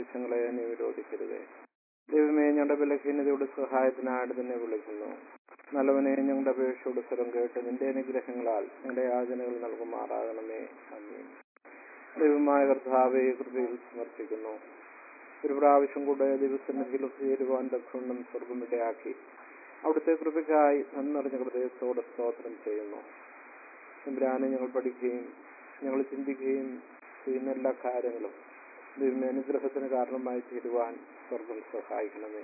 ആവശ്യങ്ങളെ നീ വിരോധിക്കരുതേ ദൈവമേ ഞങ്ങളുടെ ബലഹീനതയുടെ സഹായത്തിനായിട്ട് തന്നെ വിളിക്കുന്നു നല്ലവനെ ഞങ്ങളുടെ അപേക്ഷയോട് സ്വരം കേട്ട് നിന്റെ അനുഗ്രഹങ്ങളാൽ ഞങ്ങളുടെ യാചനകൾ നൽകുമാറാകണമേ അമ്മീൻ ദൈവമായ കർത്താവെ കൃപയിൽ സമർപ്പിക്കുന്നു ഒരു പ്രാവശ്യം കൂടെ ദിവസത്തിൽ ചേരുവാൻ ദക്ഷുണ്ണം സ്വർഗമിടയാക്കി അവിടുത്തെ കൃപയ്ക്കായി നന്നറിഞ്ഞ ഹൃദയത്തോടെ സ്തോത്രം ചെയ്യുന്നു തമ്പുരാനെ ഞങ്ങൾ പഠിക്കുകയും ഞങ്ങൾ ചിന്തിക്കുകയും ചെയ്യുന്ന എല്ലാ കാര്യങ്ങളും ദൈവമേ അനുഗ്രഹത്തിന് കാരണമായി തീരുവാൻ സ്വർഗം സഹായിക്കണമേ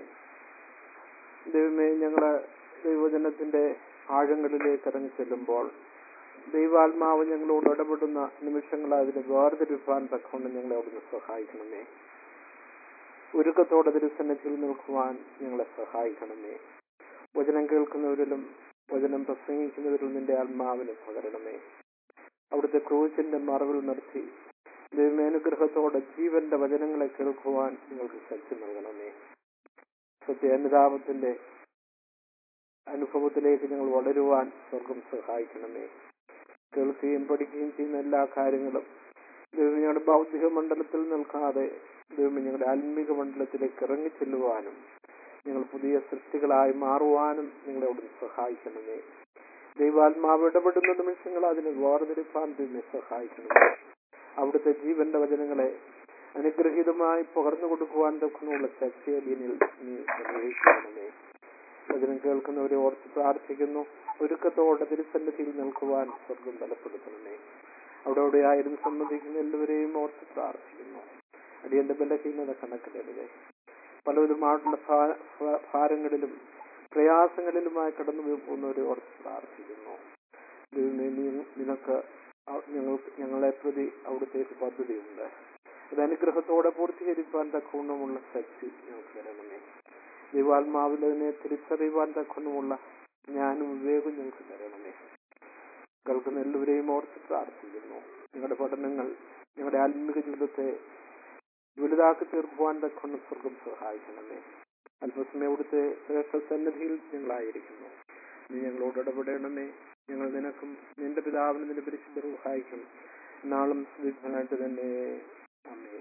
ദൈവമേ ഞങ്ങള് ദൈവജനത്തിന്റെ ആഴങ്ങളിലേക്ക് ഇറങ്ങി ചെല്ലുമ്പോൾ ദൈവാത്മാവ് ഞങ്ങളോട് ഇടപെടുന്ന നിമിഷങ്ങൾ അതിന് വേർതിരിപ്പാൻ തക്കൊണ്ട് ഞങ്ങളെ അവിടുന്ന് സഹായിക്കണമേ ഒരുക്കത്തോടെ തിരുസന്നിധിയിൽ നിൽക്കുവാൻ ഞങ്ങളെ സഹായിക്കണമേ വചനം കേൾക്കുന്നവരിലും വചനം പ്രസംഗിക്കുന്നവരിലും നിന്റെ ആത്മാവിന് പകരണമേ അവിടുത്തെ ക്രൂശിന്റെ മറവിൽ നിർത്തി ദൈവാനുഗ്രഹത്തോടെ ജീവന്റെ വചനങ്ങളെ കേൾക്കുവാൻ നിങ്ങൾക്ക് ശക്തി നൽകണമേ സത്യ അനുതാപത്തിന്റെ അനുഭവത്തിലേക്ക് ഞങ്ങൾ വളരുവാൻ സ്വർഗം സഹായിക്കണമേ കേൾക്കുകയും പഠിക്കുകയും ചെയ്യുന്ന എല്ലാ കാര്യങ്ങളും ദൈവം ഞങ്ങളുടെ ഭൗതിക മണ്ഡലത്തിൽ നിൽക്കാതെ ദൈവം ഞങ്ങളുടെ ആത്മീക മണ്ഡലത്തിലേക്ക് ഇറങ്ങി ചെല്ലുവാനും ഞങ്ങൾ പുതിയ സൃഷ്ടികളായി മാറുവാനും നിങ്ങളെ അവിടുന്ന് സഹായിക്കണമേ ദൈവാത്മാവ് ഇടപെടുന്ന നിമിഷങ്ങൾ അതിനെ വേർതിരിപ്പാൻ തന്നെ സഹായിക്കണമേ അവിടുത്തെ ജീവന്റെ വചനങ്ങളെ അനുഗ്രഹീതമായി പകർന്നു കൊടുക്കുവാൻ തൊക്കുന്നുള്ള ശക്തി അധീനിൽ നീ അനുഗ്രഹിക്കണമേ വചനം കേൾക്കുന്നവരെ ഓർത്ത് പ്രാർത്ഥിക്കുന്നു ഒരുക്കത്തോടെ തിരുസന്നിധിയിൽ നിൽക്കുവാൻ സ്വർഗം ബലപ്പെടുത്തണമേ അവിടെ അവിടെ ആയിരുന്നു സംബന്ധിക്കുന്ന എല്ലാവരെയും ഓർത്ത് പ്രാർത്ഥിക്കുന്നു അടിയന്റെ ബലഹീനത കണക്കിലെടുതേ പലവിധമായിട്ടുള്ള ഭാ- ഭാ- ഭാരങ്ങളിലും പ്രയാസങ്ങളിലുമായി കടന്നു പോകുന്നവരെ ഓർത്ത് പ്രാർത്ഥിക്കുന്നു ദൈവമേ, നീ- നിനക്ക് അ- ഞങ്ങൾക്ക് ഞങ്ങളെ പ്രതി അവിടുത്തേക്ക് പദ്ധതിയുണ്ട് അത് അനുഗ്രഹത്തോടെ പൂർത്തീകരിക്കാൻ തക്കവണ്ണമുള്ള ശക്തി ഞങ്ങൾക്ക് തരണമേ ദൈവാത്മാവിലതിനെ തിരിച്ചറിയുവാൻ തക്കവണ്ണമുള്ള ജ്ഞാനും വിവേകവും ഞങ്ങൾക്ക് തരണമേ കേൾക്കുന്ന എല്ലാവരെയും ഓർത്ത് പ്രാർത്ഥിക്കുന്നു ഞങ്ങളുടെ പഠനങ്ങൾ ഞങ്ങളുടെ ആത്മീക ജീവിതത്തെ വലുതാക്കി തീർക്കുവാൻ തക്കൊണ്ട് സ്വർഗം സഹായിക്കണമേ അല്പസമയം അവിടുത്തെ ശ്രേഷ്ഠ സന്നിധിയിൽ ഞങ്ങളായിരിക്കുന്നു നീ ഞങ്ങളോട് ഇടപെടണമേ ഞങ്ങൾ നിനക്കും നിന്റെ പിതാവിനും നിന്റെ പരിശുദ്ധ സഹായിക്കും നാളും സ്തുതിക്കാനായിട്ട് തന്നെ അമ്മേ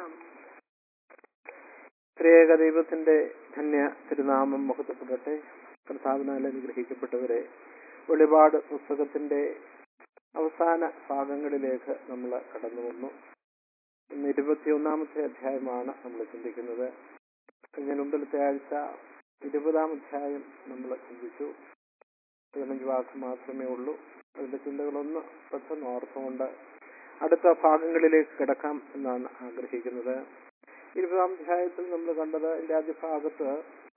ത്രേക ദൈവത്തിന്റെ ധന്യ തിരുനാമം മുഖത്തപ്പെടട്ടെ കർത്താവിനാൽ അനുഗ്രഹിക്കപ്പെട്ടവരെ വെളിപാട് പുസ്തകത്തിന്റെ അവസാന ഭാഗങ്ങളിലേക്ക് നമ്മൾ കടന്നു വന്നു ഇന്ന് ഇരുപത്തിയൊന്നാമത്തെ അധ്യായമാണ് നമ്മൾ ചിന്തിക്കുന്നത് കഴിഞ്ഞ മുമ്പിലത്തെ ആഴ്ച ഇരുപതാം അധ്യായം നമ്മൾ ചിന്തിച്ചു പതിനഞ്ച് വാക്ക് മാത്രമേ ഉള്ളൂ അതിന്റെ ചിന്തകളൊന്ന് പെട്ടെന്ന് ഓർത്തുകൊണ്ട് അടുത്ത ഭാഗങ്ങളിലേക്ക് കിടക്കാം എന്നാണ് ആഗ്രഹിക്കുന്നത് ഇരുപതാം അധ്യായത്തിൽ നമ്മൾ കണ്ടത് അതിന്റെ ആദ്യ ഭാഗത്ത്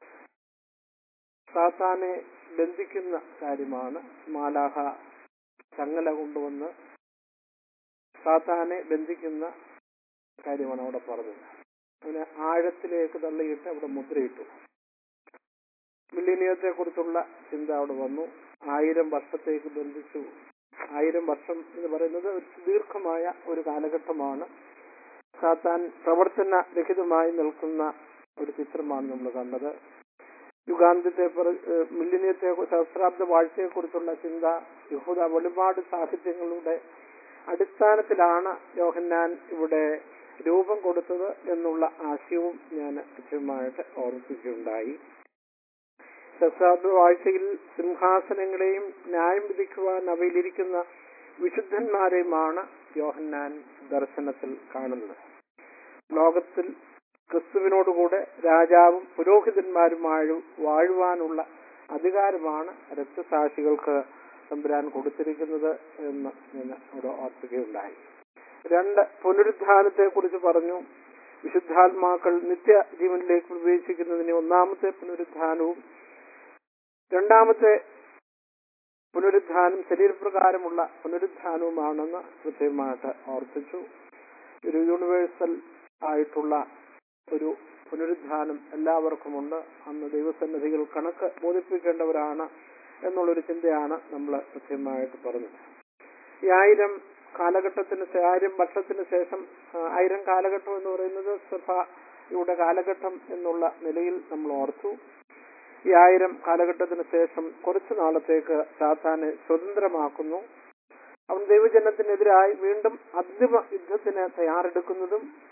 സാത്താനെ ബന്ധിക്കുന്ന കാര്യമാണ് മാലാഹ ചങ്ങല കൊണ്ടുവന്ന് സാത്താനെ ബന്ധിക്കുന്ന കാര്യമാണ് അവിടെ പറഞ്ഞത് അതിനെ ആഴത്തിലേക്ക് തള്ളിയിട്ട് അവിടെ മുദ്രയിട്ടു മില്ലിനിയത്തെ കുറിച്ചുള്ള ചിന്ത അവിടെ വന്നു ആയിരം വർഷത്തേക്ക് ബന്ധിച്ചു ആയിരം വർഷം എന്ന് പറയുന്നത് ഒരു ദീർഘമായ ഒരു കാലഘട്ടമാണ് സാത്താൻ പ്രവർത്തന രഹിതമായി നിൽക്കുന്ന ഒരു ചിത്രമാണ് നമ്മൾ കണ്ടത് യുഗാന്തത്തെ മില്ലിനിയത്തെ സഹസ്രാബ്ദ വാഴ്ചയെ കുറിച്ചുള്ള ചിന്ത യഹൂദ വെളിപാട് സാഹിത്യങ്ങളുടെ അടിസ്ഥാനത്തിലാണ് യോഹന്നാൻ ഇവിടെ രൂപം കൊടുത്തത് എന്നുള്ള ആശയവും ഞാൻ കൃത്യമായിട്ട് ഓർമ്മിപ്പിക്കുകയുണ്ടായി സഹസ്രാബ്ദ വാഴ്ചയിൽ സിംഹാസനങ്ങളെയും ന്യായം വിധിക്കുവാൻ അവയിലിരിക്കുന്ന വിശുദ്ധന്മാരെയുമാണ് യോഹന്നാൻ ദർശനത്തിൽ കാണുന്നത് ലോകത്തിൽ ക്രിസ്തുവിനോടുകൂടെ രാജാവും പുരോഹിതന്മാരുമായി വാഴുവാനുള്ള അധികാരമാണ് രക്തസാക്ഷികൾക്ക് തമ്പുരാൻ കൊടുത്തിരിക്കുന്നത് എന്ന് ഞാൻ അവിടെ ഓർക്കുകയുണ്ടായി രണ്ട് പുനരുദ്ധാനത്തെ കുറിച്ച് പറഞ്ഞു വിശുദ്ധാത്മാക്കൾ നിത്യജീവനിലേക്ക് പ്രവേശിക്കുന്നതിന് ഒന്നാമത്തെ പുനരുദ്ധാനവും രണ്ടാമത്തെ പുനരുദ്ധാനം ശരീരപ്രകാരമുള്ള പുനരുദ്ധാനവുമാണെന്ന് കൃത്യമായിട്ട് ഓർപ്പിച്ചു ഒരു യൂണിവേഴ്സൽ ആയിട്ടുള്ള ഒരു പുനരുദ്ധാനം എല്ലാവർക്കുമുണ്ട് അന്ന് ദൈവസന്നിധികൾ കണക്ക് ബോധിപ്പിക്കേണ്ടവരാണ് എന്നുള്ളൊരു ചിന്തയാണ് നമ്മൾ കൃത്യമായിട്ട് പറഞ്ഞത് ഈ ആയിരം കാലഘട്ടത്തിന് ശേ- ആയിരം വർഷത്തിന് ശേഷം ആ, ആയിരം കാലഘട്ടം എന്ന് പറയുന്നത് സഭയുടെ കാലഘട്ടം എന്നുള്ള നിലയിൽ നമ്മൾ ഓർത്തു ഈ ആയിരം കാലഘട്ടത്തിന് ശേഷം കുറച്ചു നാളത്തേക്ക് സാത്താനെ സ്വതന്ത്രമാക്കുന്നു അവൻ ദൈവജനത്തിനെതിരായി വീണ്ടും അന്തിമ യുദ്ധത്തിന് തയ്യാറെടുക്കുന്നതും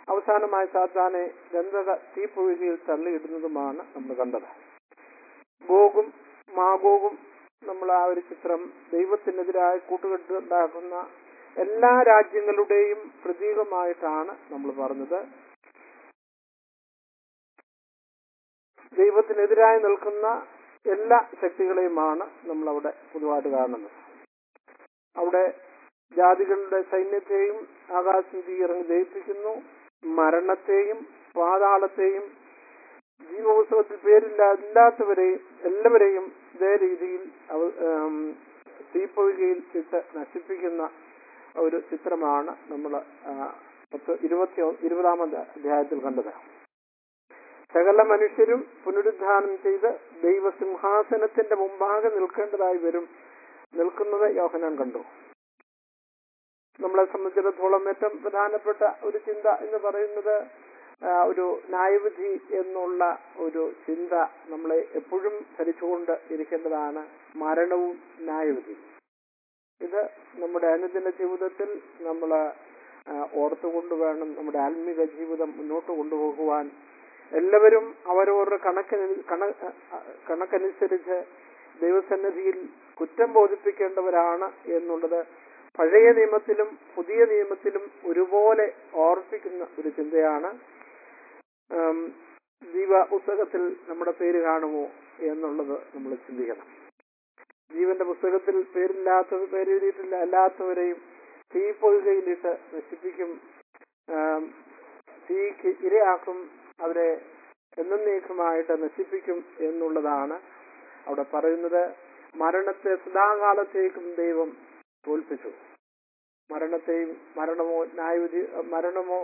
അവസാനമായി സാത്താനെ ഗന്ധക തീപ്പൊഴുകിയിൽ തള്ളിയിടുന്നതുമാണ് നമ്മൾ കണ്ടത് ഗോഗും മാഗോഗും നമ്മൾ ആ ഒരു ചിത്രം ദൈവത്തിനെതിരായി കൂട്ടുകെട്ടുണ്ടാക്കുന്ന എല്ലാ രാജ്യങ്ങളുടെയും പ്രതീകമായിട്ടാണ് നമ്മൾ പറഞ്ഞത് ദൈവത്തിനെതിരായി നിൽക്കുന്ന എല്ലാ ശക്തികളെയുമാണ് നമ്മൾ അവിടെ പൊതുവായിട്ട് കാണുന്നത് അവിടെ ജാതികളുടെ സൈന്യത്തെയും ആകാശം തീയിറങ്ങി ദയിപ്പിക്കുന്നു മരണത്തെയും പാതാളത്തെയും ജീവോത്സവത്തിൽ പേരില്ലാത്തവരെയും എല്ലാവരെയും ഇതേ രീതിയിൽ അവ- ആം, തീപ്പൊഴുകയിൽ ഇട്ട് നശിപ്പിക്കുന്ന ഒരു ചിത്രമാണ് നമ്മൾ പത്ത് ഇരുപത്തി ഇരുപതാമത് അധ്യായത്തിൽ കണ്ടത് സകല മനുഷ്യരും പുനരുദ്ധാനം ചെയ്ത് ദൈവസിംഹാസനത്തിന്റെ മുമ്പാകെ നിൽക്കേണ്ടതായി വരും നിൽക്കുന്നത് യോഹനാൻ കണ്ടു നമ്മളെ സംബന്ധിച്ചിടത്തോളം ഏറ്റവും പ്രധാനപ്പെട്ട ഒരു ചിന്ത എന്ന് പറയുന്നത് ആ, ഒരു ന്യായവിധി എന്നുള്ള ഒരു ചിന്ത നമ്മളെ എപ്പോഴും ധരിച്ചുകൊണ്ട് ഇരിക്കേണ്ടതാണ് മരണവും ന്യായവിധി ഇത് നമ്മുടെ അനുദിന ജീവിതത്തിൽ നമ്മൾ ഓർത്തുകൊണ്ട് വേണം നമ്മുടെ ആത്മീക ജീവിതം മുന്നോട്ട് കൊണ്ടുപോകുവാൻ എല്ലാവരും അവരവരുടെ കണക്കിന് കണ കണക്കനുസരിച്ച് ദൈവസന്നിധിയിൽ കുറ്റം ബോധിപ്പിക്കേണ്ടവരാണ് എന്നുള്ളത് പഴയ നിയമത്തിലും പുതിയ നിയമത്തിലും ഒരുപോലെ ഓർപ്പിക്കുന്ന ഒരു ചിന്തയാണ് ആം, ജീവ പുസ്തകത്തിൽ നമ്മുടെ പേര് കാണുമോ എന്നുള്ളത് നമ്മൾ ചിന്തിക്കണം ജീവന്റെ പുസ്തകത്തിൽ പേരില്ലാത്ത പേര് എഴുതിയിട്ടില്ല അല്ലാത്തവരെയും തീ പൊഴുകയിലിട്ട് നശിപ്പിക്കും ആം, തീക്ക് ഇരയാക്കും അവരെ എന്നേക്കുമായിട്ട് നശിപ്പിക്കും എന്നുള്ളതാണ് അവിടെ പറയുന്നത് മരണത്തെ സദാകാലത്തേക്കും ദൈവം തോൽപ്പിച്ചു മരണത്തെയും മരണമോ ന്യായവിധി മരണമോ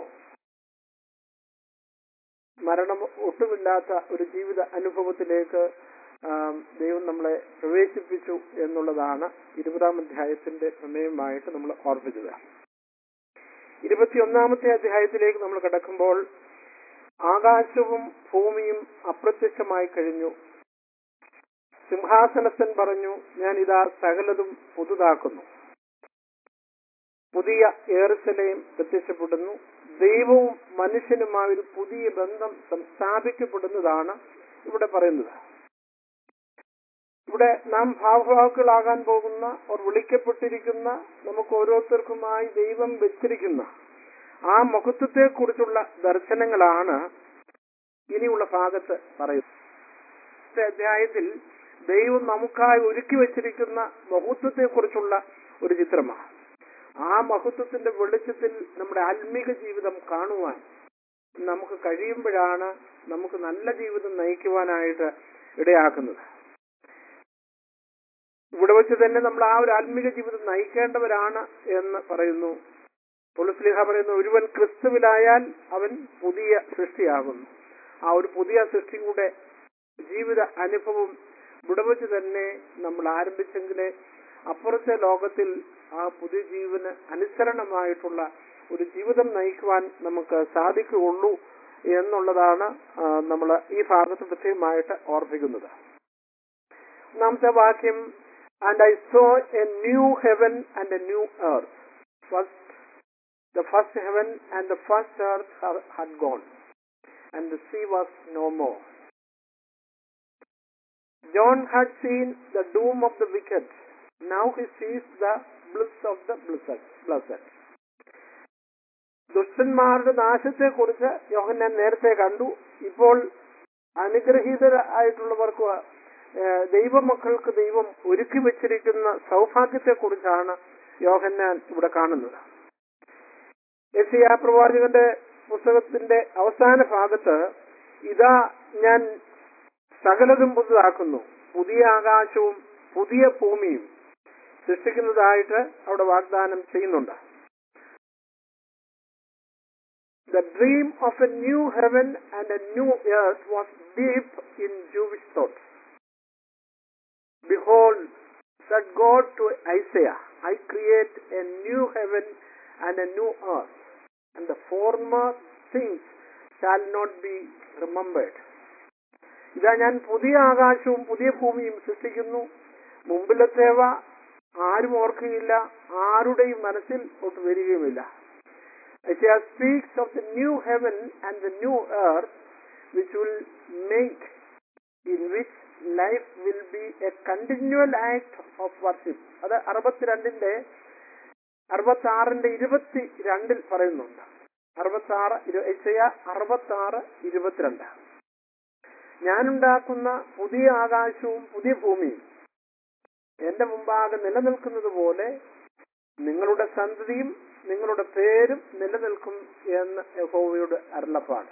മരണം ഒട്ടുമില്ലാത്ത ഒരു ജീവിത അനുഭവത്തിലേക്ക് ആം, ദൈവം നമ്മളെ പ്രവേശിപ്പിച്ചു എന്നുള്ളതാണ് ഇരുപതാം അധ്യായത്തിന്റെ പ്രമേയമായിട്ട് നമ്മൾ ഓർപ്പിച്ചത് ഇരുപത്തിയൊന്നാമത്തെ അധ്യായത്തിലേക്ക് നമ്മൾ കിടക്കുമ്പോൾ ആകാശവും ഭൂമിയും അപ്രത്യക്ഷമായി കഴിഞ്ഞു സിംഹാസനസ്ഥൻ പറഞ്ഞു ഞാൻ ഇതാ സകലതും പുതുതാക്കുന്നു പുതിയ ഏറുസലയും പ്രത്യക്ഷപ്പെടുന്നു ദൈവവും മനുഷ്യനുമായ ഒരു പുതിയ ബന്ധം സ്ഥാപിക്കപ്പെടുന്നതാണ് ഇവിടെ പറയുന്നത് ഇവിടെ നാം ഭാവഭാക്കുകളാകാൻ പോകുന്ന അവർ വിളിക്കപ്പെട്ടിരിക്കുന്ന നമുക്ക് ഓരോരുത്തർക്കുമായി ദൈവം വെച്ചിരിക്കുന്ന ആ മഹത്വത്തെ കുറിച്ചുള്ള ദർശനങ്ങളാണ് ഇനിയുള്ള ഭാഗത്ത് പറയുന്നത് ഇന്നത്തെ അധ്യായത്തിൽ ദൈവം നമുക്കായി ഒരുക്കി വെച്ചിരിക്കുന്ന മഹത്വത്തെ കുറിച്ചുള്ള ഒരു ചിത്രമാണ് ആ മഹത്വത്തിന്റെ വെളിച്ചത്തിൽ നമ്മുടെ ആത്മീക ജീവിതം കാണുവാൻ നമുക്ക് കഴിയുമ്പോഴാണ് നമുക്ക് നല്ല ജീവിതം നയിക്കുവാനായിട്ട് ഇടയാക്കുന്നത് ഇവിടെ വെച്ച് തന്നെ നമ്മൾ ആ ഒരു ആത്മീക ജീവിതം നയിക്കേണ്ടവരാണ് എന്ന് പറയുന്നു തുളസിലിഹ പറയുന്നു ഒരുവൻ ക്രിസ്തുവിലായാൽ അവൻ പുതിയ സൃഷ്ടിയാകുന്നു ആ ഒരു പുതിയ സൃഷ്ടിയുടെ ജീവിത അനുഭവം ഇവിടെ വെച്ച് തന്നെ നമ്മൾ ആരംഭിച്ചെങ്കിലേ അപ്പുറത്തെ ലോകത്തിൽ ആ പുതിയ ജീവന് അനുസരണമായിട്ടുള്ള ഒരു ജീവിതം നയിക്കുവാൻ നമുക്ക് സാധിക്കുകയുള്ളൂ എന്നുള്ളതാണ് നമ്മൾ ഈ ഭാഗത്ത് പ്രത്യേകമായിട്ട് ഓർപ്പിക്കുന്നത് ഒന്നാമത്തെ വാക്യം and I saw a new heaven and a new earth first the first heaven and the first earth had gone and the sea was no more John had seen the doom of the wicked. Now he sees the bliss of the blessed. blessed. ദുഷ്ടന്മാരുടെ നാശത്തെക്കുറിച്ച് യോഹന്നാൻ നേരത്തെ കണ്ടു ഇപ്പോൾ അനുഗ്രഹീതരായിട്ടുള്ളവർക്ക് ഏഹ്, ദൈവമക്കൾക്ക് ദൈവം ഒരുക്കി വെച്ചിരിക്കുന്ന സൗഭാഗ്യത്തെക്കുറിച്ചാണ് യോഹന്നാൻ ഇവിടെ കാണുന്നത് യെശയ്യാ പ്രവാചകന്റെ പുസ്തകത്തിന്റെ അവസാന ഭാഗത്ത് ഇതാ ഞാൻ സകലതും പുതുതാക്കുന്നു പുതിയ ആകാശവും പുതിയ ഭൂമിയും സൃഷ്ടിക്കുന്നതായിട്ട് അവിടെ വാഗ്ദാനം ചെയ്യുന്നുണ്ട് The dream of a new heaven and a new earth was deep in Jewish thought. Behold, said God to Isaiah, I create a new heaven and a new earth, and the former things shall not be remembered. ഇതാ ഞാൻ പുതിയ ആകാശവും പുതിയ ഭൂമിയും സൃഷ്ടിക്കുന്നു മുമ്പിലത്തേവ ആരും ഓർക്കുകയില്ല ആരുടെയും മനസ്സിൽ ഒട്ട് വരികയുമില്ല Isaiah speaks of the new heaven and the new earth which will make, in which life will be a continual act of worship. അത് അറുപത്തിരണ്ടിന്റെ അറുപത്തി ആറിന്റെ ഇരുപത്തി രണ്ടിൽ പറയുന്നുണ്ട് അറുപത്തി ആറ് ഐസയ അറുപത്തി ആറ് ഇരുപത്തിരണ്ട് ഞാനുണ്ടാക്കുന്ന പുതിയ ആകാശവും പുതിയ ഭൂമിയും എന്റെ മുമ്പാകെ നിലനിൽക്കുന്നത് പോലെ നിങ്ങളുടെ സന്തതിയും നിങ്ങളുടെ പേരും നിലനിൽക്കും എന്ന് യഹോവയുടെ അരുളപ്പാട്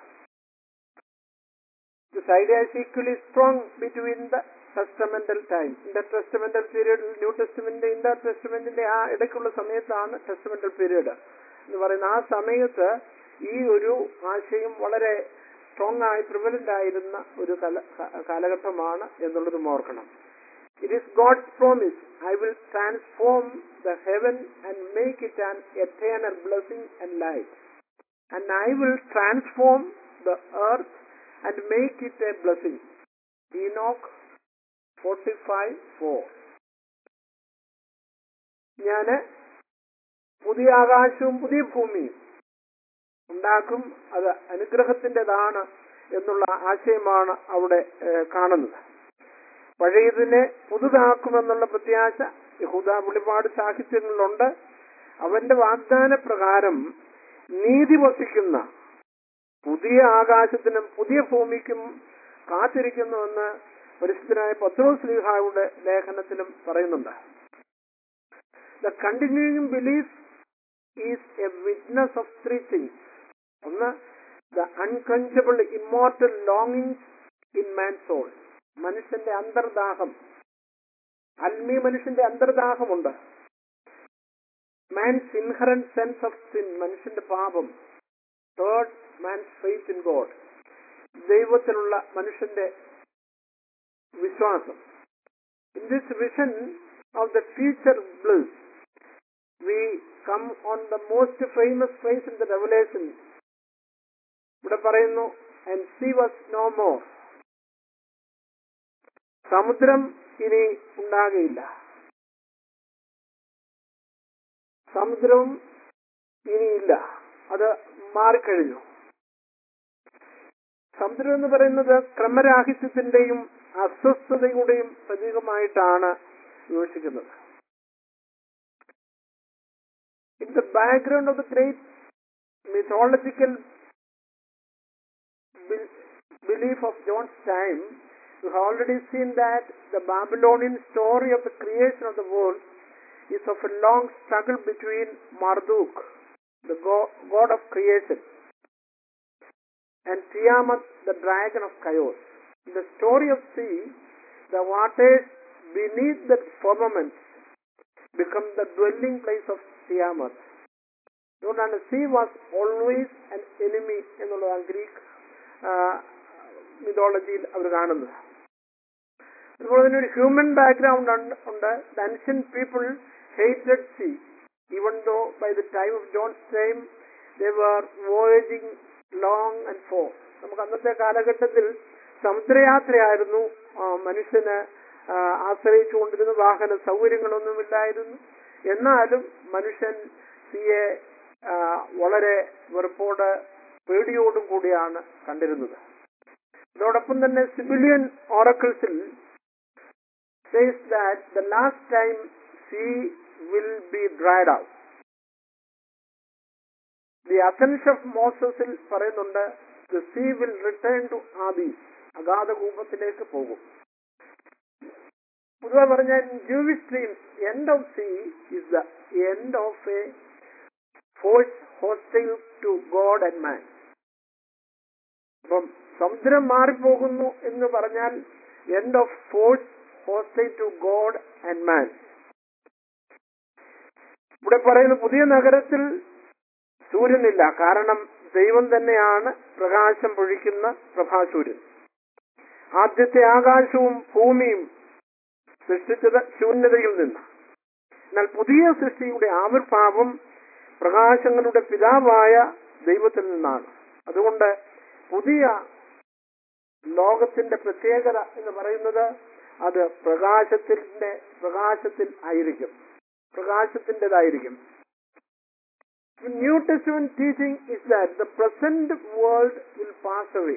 This idea is equally strong between the testamental time. Intertestamental period, New Testament, ഇന്റർടെസ്റ്റമെന്റിന്റെ ആ ഇടയ്ക്കുള്ള സമയത്താണ് ടെസ്റ്റമെന്റൽ പീരീഡ് എന്ന് പറയുന്ന ആ സമയത്ത് ഈ ഒരു ആശയം വളരെ സ്ട്രോങ് ആയി പ്രിവലന്റ് ആയിരുന്ന ഒരു കല- ക- കാലഘട്ടമാണ് എന്നുള്ളതും ഓർക്കണം it is God's promise I will transform the heaven and make it an eternal blessing and light and I will transform the earth and make it a blessing. Enoch 45 4. ഞാന് പുതിയ ആകാശവും പുതിയ ഭൂമിയും ഉണ്ടാക്കും അത് അനുഗ്രഹത്തിൻ്റെതാണ് എന്നുള്ള ആശയമാണ് അവിടെ ഏഹ്, കാണുന്നത് പഴയതിനെ പുതുതാക്കുമെന്നുള്ള പ്രത്യാശ യഹൂദ വെളിപാട് സാഹിത്യങ്ങളിലുണ്ട് അവന്റെ വാഗ്ദാന പ്രകാരം നീതി വസിക്കുന്ന പുതിയ ആകാശത്തിനും പുതിയ ഭൂമിക്കും കാത്തിരിക്കുന്നുവെന്ന് പരിശുദ്ധനായ പത്രോസ് ലീഹായുടെ ലേഖനത്തിലും പറയുന്നുണ്ട് the continuing belief is a witness of three things ഒന്ന് ദ അൺകഞ്ചബിൾ ഇമ്മോർട്ടൽ ലോങ്ങിങ് ഇൻ മാൻ സോൾ മനുഷ്യന്റെ അന്തർദാഹം ആത്മീയ മനുഷ്യന്റെ അന്തർദാഹമുണ്ട് man's inherent sense of sin മനുഷ്യന്റെ പാപം third man's faith in God ദൈവത്തിലുള്ള മനുഷ്യന്റെ വിശ്വാസം in this vision of the future bliss we come on the most famous face in the revelation ഇവിടെ പറയുന്നു and sea was no more സമുദ്രം ഇനി ഉണ്ടാകുകയില്ല സമുദ്രവും ഇനിയില്ല അത് മാറിക്കഴിഞ്ഞു സമുദ്രം എന്ന് പറയുന്നത് ക്രമരാഹിത്യത്തിന്റെയും അസ്വസ്ഥതയുടെയും പ്രതീകമായിട്ടാണ് വിമർശിക്കുന്നത് in the background of the great mythological bel- belief of John's time, we have already seen that the Babylonian story of the creation of the world is of a long struggle between Marduk, the go- god of creation, and Tiamat, the dragon of chaos. In the story of sea, the waters beneath the firmament become the dwelling place of Tiamat. അതുകൊണ്ടാണ് sea was always an enemy എന്നുള്ളതാണ് Greek മിതോളജിയിൽ അവർ കാണുന്നത് അതുപോലെ തന്നെ ഒരു human background ഉണ്ട് the ancient people hated sea even though by the time of John's time they were voyaging long and far നമുക്ക് അന്നത്തെ കാലഘട്ടത്തിൽ സമുദ്രയാത്രയായിരുന്നു ആ, മനുഷ്യന് ആ, ആശ്രയിച്ചുകൊണ്ടിരുന്ന വാഹന സൗകര്യങ്ങളൊന്നുമില്ലായിരുന്നു എന്നാലും മനുഷ്യൻ സിയെ ആ, വളരെ വെറുപ്പോട് പേടിയോടും കൂടിയാണ് കണ്ടിരുന്നത് അതോടൊപ്പം തന്നെ സിവിലിയൻ ഓറക്കിൾസിൽ says that the last time sea will be dried out. The Athens of Mosesൽ പറയുന്നുണ്ട് the sea will return to Abyss. അഗാധകൂപത്തിലേക്ക് പോകും പൊതുവെ പറഞ്ഞാൽ Jewish dreams end of sea is the end of a force hostile to God and man അപ്പം സമുദ്രം മാറിപ്പോകുന്നു എന്ന് പറഞ്ഞാൽ end of force hostile to God and man ഇവിടെ പറയുന്ന പുതിയ നഗരത്തിൽ സൂര്യനില്ല കാരണം ദൈവം തന്നെയാണ് പ്രകാശം പൊഴിക്കുന്ന പ്രഭാസൂര്യൻ ആദ്യത്തെ ആകാശവും ഭൂമിയും സൃഷ്ടിച്ചത് ശൂന്യതയിൽ നിന്ന് എന്നാൽ പുതിയ സൃഷ്ടിയുടെ ആവിർഭാവം പ്രകാശങ്ങളുടെ പിതാവായ ദൈവത്തിൽ നിന്നാണ് അതുകൊണ്ട് പുതിയ ലോകത്തിന്റെ പ്രത്യേകത എന്ന് പറയുന്നത് അത് പ്രകാശത്തിന്റെ പ്രകാശത്തിൽ ആയിരിക്കും പ്രകാശത്തിൻ്റെതായിരിക്കും New Testament teaching is that the present world will pass away.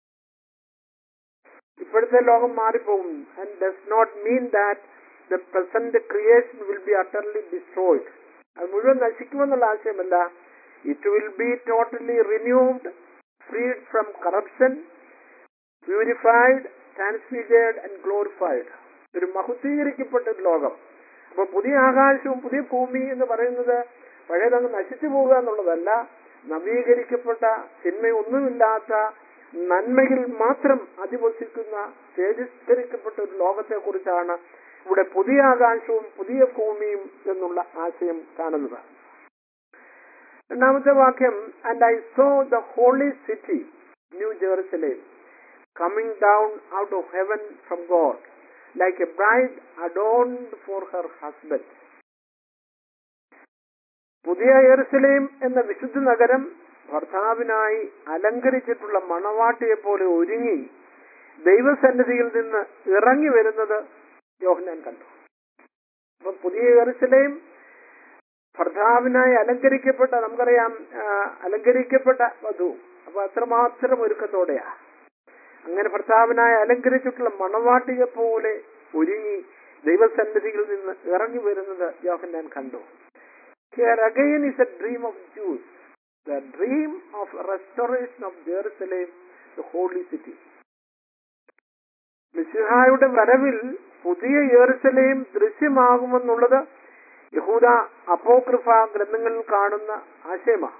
ഇപ്പോഴത്തെ ലോകം മാറിപ്പോകും and does not mean that the present creation will be utterly destroyed അത് മുഴുവൻ നശിക്കുമെന്നുള്ള ആശയമല്ല it will be totally renewed freed from corruption purified transfigured and glorified ഒരു മഹുദ്ധീകരിക്കപ്പെട്ട ഒരു ലോകം അപ്പൊ പുതിയ ആകാശവും പുതിയ ഭൂമി എന്ന് പറയുന്നത് പഴയതങ്ങ് നശിച്ചു പോകുക എന്നുള്ളതല്ല നവീകരിക്കപ്പെട്ട തിന്മയൊന്നുമില്ലാത്ത നന്മയിൽ മാത്രം അധിവസിക്കുന്ന തേജസ്കരിക്കപ്പെട്ട ഒരു ലോകത്തെ കുറിച്ചാണ് ഇവിടെ പുതിയ ആകാശവും പുതിയ ഭൂമിയും എന്നുള്ള ആശയം കാണുന്നത് രണ്ടാമത്തെ വാക്യം and I saw the holy city new Jerusalem coming down out of heaven from God like a bride adorned for her husband പുതിയ യെറുസലേം എന്ന വിശുദ്ധ നഗരം ഭർത്താവിനായി അലങ്കരിച്ചിട്ടുള്ള മണവാട്ടിയെ പോലെ ഒരുങ്ങി ദൈവസന്നിധിയിൽ നിന്ന് ഇറങ്ങി വരുന്നത് യോഹന്നാൻ കണ്ടു അപ്പൊ പുതിയ യെറുസലേം ഭർത്താവിനായി അലങ്കരിക്കപ്പെട്ട നമുക്കറിയാം ആ, അലങ്കരിക്കപ്പെട്ട വധു അപ്പൊ അത്രമാത്രം ഒരുക്കത്തോടെയാ അങ്ങനെ ഭർത്താവിനായി അലങ്കരിച്ചിട്ടുള്ള മണവാട്ടിയെ പോലെ ഒരുങ്ങി ദൈവസന്നിധിയിൽ നിന്ന് ഇറങ്ങി വരുന്നത് യോഹന്നാൻ കണ്ടു Here again is a dream of Jews, the dream of restoration of Jerusalem, the holy city. മിശിഹായുടെ വരവിൽ പുതിയ യെറുസലേം ദൃശ്യമാകുമെന്നുള്ളത് യഹൂദ അപ്പോക്രിഫ ഗ്രന്ഥങ്ങളിൽ കാണുന്ന ആശയമാണ്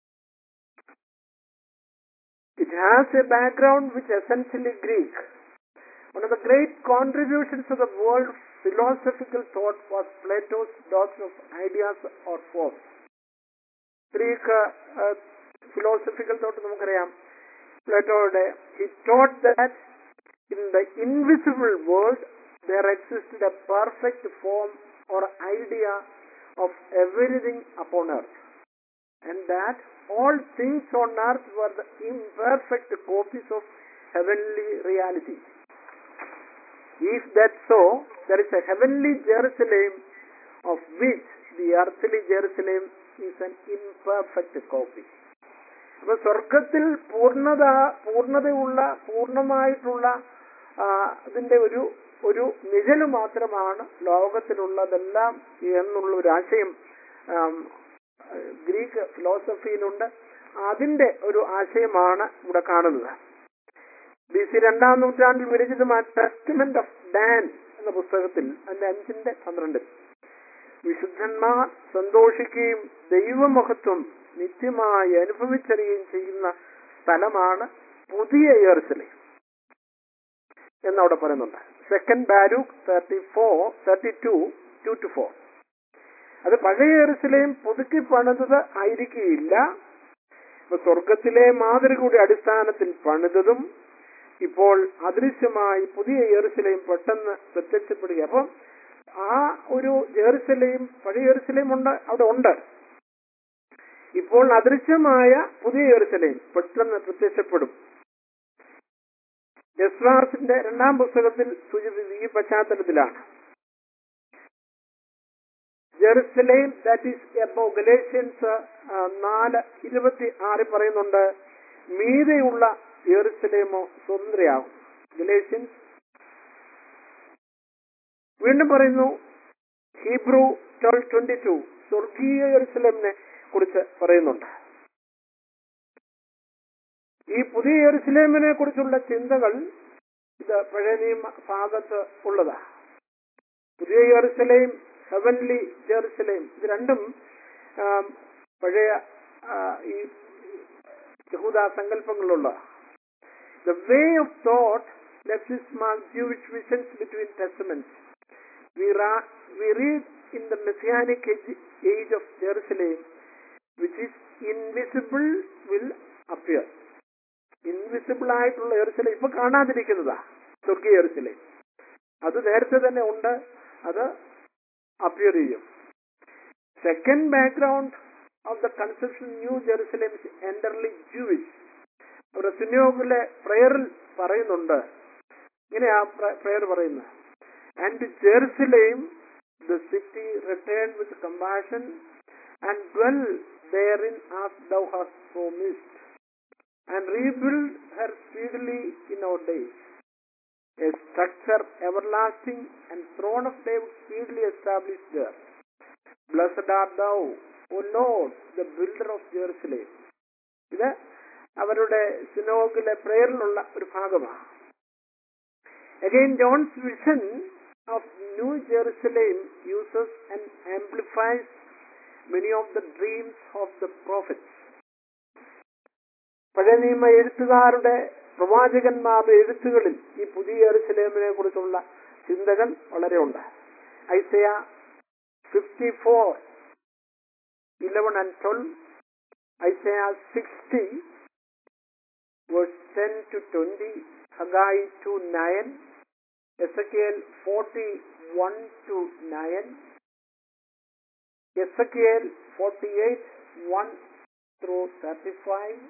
It has a background which essentially Greek. One of the great contributions to the world philosophical thought was Plato's doctrine of ideas or forms. Greek philosophical thought നമുക്കറിയാം പ്ലേറ്റോയുടെ he taught that in the invisible world there existed a perfect form or idea of everything upon earth and that all things on earth were the imperfect copies of heavenly reality. If that's so, there is a heavenly Jerusalem of which the earthly Jerusalem is an imperfect copy. അപ്പൊ സ്വർഗത്തിൽ പൂർണ്ണത പൂർണ്ണതയുള്ള പൂർണ്ണമായിട്ടുള്ള ആ, അതിന്റെ ഒരു ഒരു നിഴല് മാത്രമാണ് ലോകത്തിലുള്ളതെല്ലാം എന്നുള്ള ഒരു ആശയം ആം, ഗ്രീക്ക് ഫിലോസഫിയിലുണ്ട് അതിന്റെ ഒരു ആശയമാണ് ഇവിടെ കാണുന്നത് ബി സി രണ്ടാം നൂറ്റാണ്ടിൽ വിരചിതമായ ടെസ്റ്റ്മെന്റ് ഓഫ് ഡാൻ എന്ന പുസ്തകത്തിൽ അതിന്റെ അഞ്ചിന്റെ പന്ത്രണ്ടിൽ വിശുദ്ധന്മാർ സന്തോഷിക്കുകയും ദൈവമഹത്വം നിത്യമായി അനുഭവിച്ചറിയുകയും ചെയ്യുന്ന സ്ഥലമാണ് പുതിയ യെറുസലേം എന്നവിടെ പറയുന്നുണ്ട് second Baruch thirty four thirty two two two four അത് പഴയ യെറുസലേം പുതുക്കി പണിതത് ആയിരിക്കുകയില്ല ഇപ്പൊ സ്വർഗത്തിലെ മാതൃകയുടെ അടിസ്ഥാനത്തിൽ പണിതതും ഇപ്പോൾ അദൃശ്യമായി പുതിയ യെറുസലേം പെട്ടെന്ന് പ്രത്യക്ഷപ്പെടുക അപ്പം ആ ഒരു ജെറുസലേം പഴയ യെറുസലേം ഉണ്ട് അവിടെ ഉണ്ട് ഇപ്പോൾ അദൃശ്യമായ പുതിയ യെറുസലേം പെട്ടെന്ന് പ്രത്യക്ഷപ്പെടും എസ്രാസിന്റെ രണ്ടാം പുസ്തകത്തിൽ സൂചിപ്പിച്ചത് ഈ പശ്ചാത്തലത്തിലാണ് Jerusalem that is above Galatians നാല് ഇരുപത്തി ആറിൽ പറയുന്നുണ്ട് മീതെയുള്ള ജെറുസലേമോ സ്വതന്ത്രയാകും ഗലേഷ്യൻസ് വീണ്ടും പറയുന്നു ഹീബ്രു ട്വൽവ് ട്വന്റി ടു സ്വർഗീയ ജെറുസലേമിനെ കുറിച്ച് പറയുന്നുണ്ട് ഈ പുതിയ ജെറുസലേമിനെ കുറിച്ചുള്ള ചിന്തകൾ ഇത് പഴയ നിയമ ഭാഗത്ത് ഉള്ളതാ പുതിയ ജെറുസലേം ഹെവൻലി ജെറുസലേം ഇത് രണ്ടും ആം, പഴയ ആ, ഈ യഹൂദ സങ്കല്പങ്ങളുള്ള the way of thought left mark Jewish visions between testaments we, ra- we read in the messianic age, age of Jerusalem, which is invisible, will appear. Invisible ആയിട്ടുള്ള എറിസലേം ഇപ്പൊ കാണാതിരിക്കുന്നതാ സ്വർഗീയ എറിസലേം അത് നേരത്തെ തന്നെ ഉണ്ട് അത് അപ്പിയർ ചെയ്യും second background of the conception new Jerusalem entirely Jewish അവിടെ സിനിയോഗിലെ പ്രയറിൽ പറയുന്നുണ്ട് ഇങ്ങനെയാ പ്രയർ പറയുന്നത് and Jerusalem, the city, returned with compassion and dwell therein as thou hast promised, and rebuild her speedily in our days. A structure everlasting and throne of David speedily established there. Blessed art thou, O Lord, the builder of Jerusalem. ഇത് അവരുടെ സിനോഗിലെ പ്രേയറിലുള്ള ഒരു ഭാഗമാണ് Again, John's vision of New Jerusalem uses and amplifies many of the dreams of the prophets. പഴയ നിയമ എഴുത്തുകാരുടെ പ്രവാചകന്മാരുടെ എഴുത്തുകളിൽ ഈ പുതിയ എറുസലേമിനെ കുറിച്ചുള്ള ചിന്തകൾ വളരെ ഉണ്ട് Isaiah fifty four eleven and twelve Isaiah sixty verse ten to twenty Haggai two nine Ezekiel forty one two nine Ezekiel forty eight one through thirty five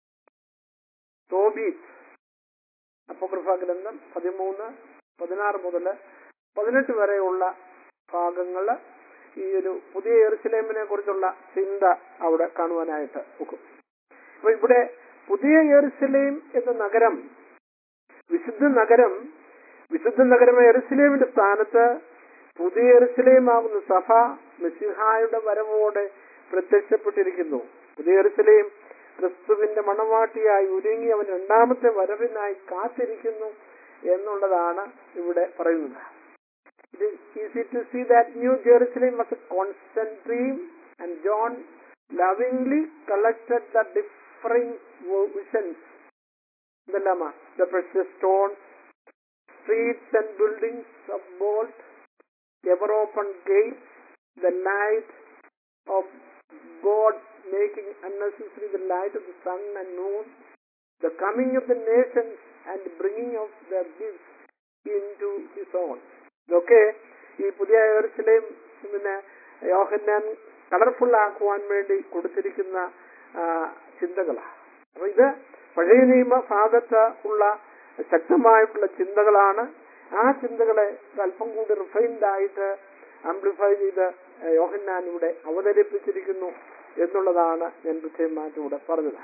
Tobit Apocrypha ഗ്രന്ഥം പതിമൂന്ന് പതിനാറ് മുതൽ പതിനെട്ട് വരെയുള്ള ഭാഗങ്ങൾ ഈ ഒരു പുതിയ എറുസലേമിനെ കുറിച്ചുള്ള ചിന്ത അവിടെ കാണുവാനായിട്ട് ഒക്കും അപ്പൊ ഇവിടെ പുതിയ എറുസലേം എന്ന നഗരം വിശുദ്ധ നഗരം വിശുദ്ധ നഗരം എറുസലേമിന്റെ സ്ഥാനത്ത് പുതിയ എറുസലേമാകുന്ന സഭ മെസ്സിഹായുടെ വരവോടെ പ്രത്യക്ഷപ്പെട്ടിരിക്കുന്നു പുതിയ എറുസലേം ക്രിസ്തുവിന്റെ മണവാട്ടിയായി ഒരുങ്ങി അവൻ രണ്ടാമത്തെ വരവിനായി കാത്തിരിക്കുന്നു എന്നുള്ളതാണ് ഇവിടെ പറയുന്നത് It is easy to see that New Jerusalem was a constant dream and John lovingly collected the differing visions. The Lama, the precious stones, streets and buildings of gold, ever open gates, the light of God making unnecessary the light of the sun and moon, the coming of the nations and bringing of their gifts into his own. ഇതൊക്കെ ഈ പുതിയ Jerusalem പിന്നെ യോഹന്നാൻ colourful ആക്കുവാൻ വേണ്ടി കൊടുത്തിരിക്കുന്ന ആ, ചിന്തകളാണ് അപ്പൊ ഇത് പഴയ നിയമ ഭാഗത്ത് ഉള്ള ശക്തമായിട്ടുള്ള ചിന്തകളാണ് ആ ചിന്തകളെ അല്പം കൂടി റിഫൈൻഡ് ആയിട്ട് ആംപ്ലിഫൈ ചെയ്ത് യോഹന്നാൻ ഇവിടെ അവതരിപ്പിച്ചിരിക്കുന്നു എന്നുള്ളതാണ് ഞാൻ പ്രത്യേകമായിട്ട് ഇവിടെ പറഞ്ഞത്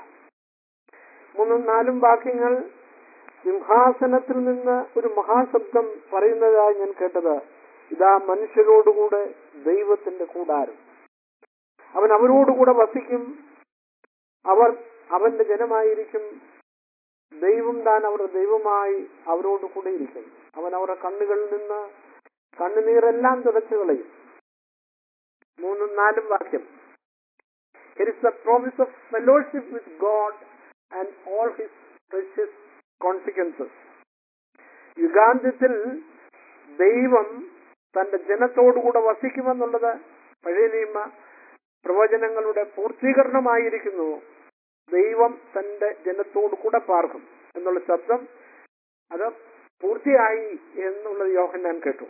മൂന്നും നാലും വാക്യങ്ങൾ സിംഹാസനത്തിൽ നിന്ന് ഒരു മഹാശബ്ദം പറയുന്നതായി ഞാൻ കേട്ടത് ഇതാ മനുഷ്യരോടുകൂടെ ദൈവത്തിന്റെ കൂടാരം അവൻ അവരോടുകൂടെ വസിക്കും അവർ അവന്റെ ജനമായിരിക്കും ദൈവം താൻ അവരുടെ ദൈവമായി അവരോട് കൂടെ ഇരിക്കും അവൻ അവരുടെ കണ്ണുകളിൽ നിന്ന് കണ്ണുനീരെല്ലാം തുടച്ചു കളയും മൂന്നും നാലും വാക്യം it is the promise of fellowship with God and all his precious consequences യുഗാന്ത്യത്തിൽ ദൈവം തന്റെ ജനത്തോടുകൂടെ വസിക്കുമെന്നുള്ളത് പഴയ നിയമ പ്രവചനങ്ങളുടെ പൂർത്തീകരണമായിരിക്കുന്നു ദൈവം തന്റെ ജനത്തോടു കൂടെ പാർക്കും എന്നുള്ള ശബ്ദം അത് പൂർത്തിയായി എന്നുള്ളത് യോഹന്നാൻ കേട്ടു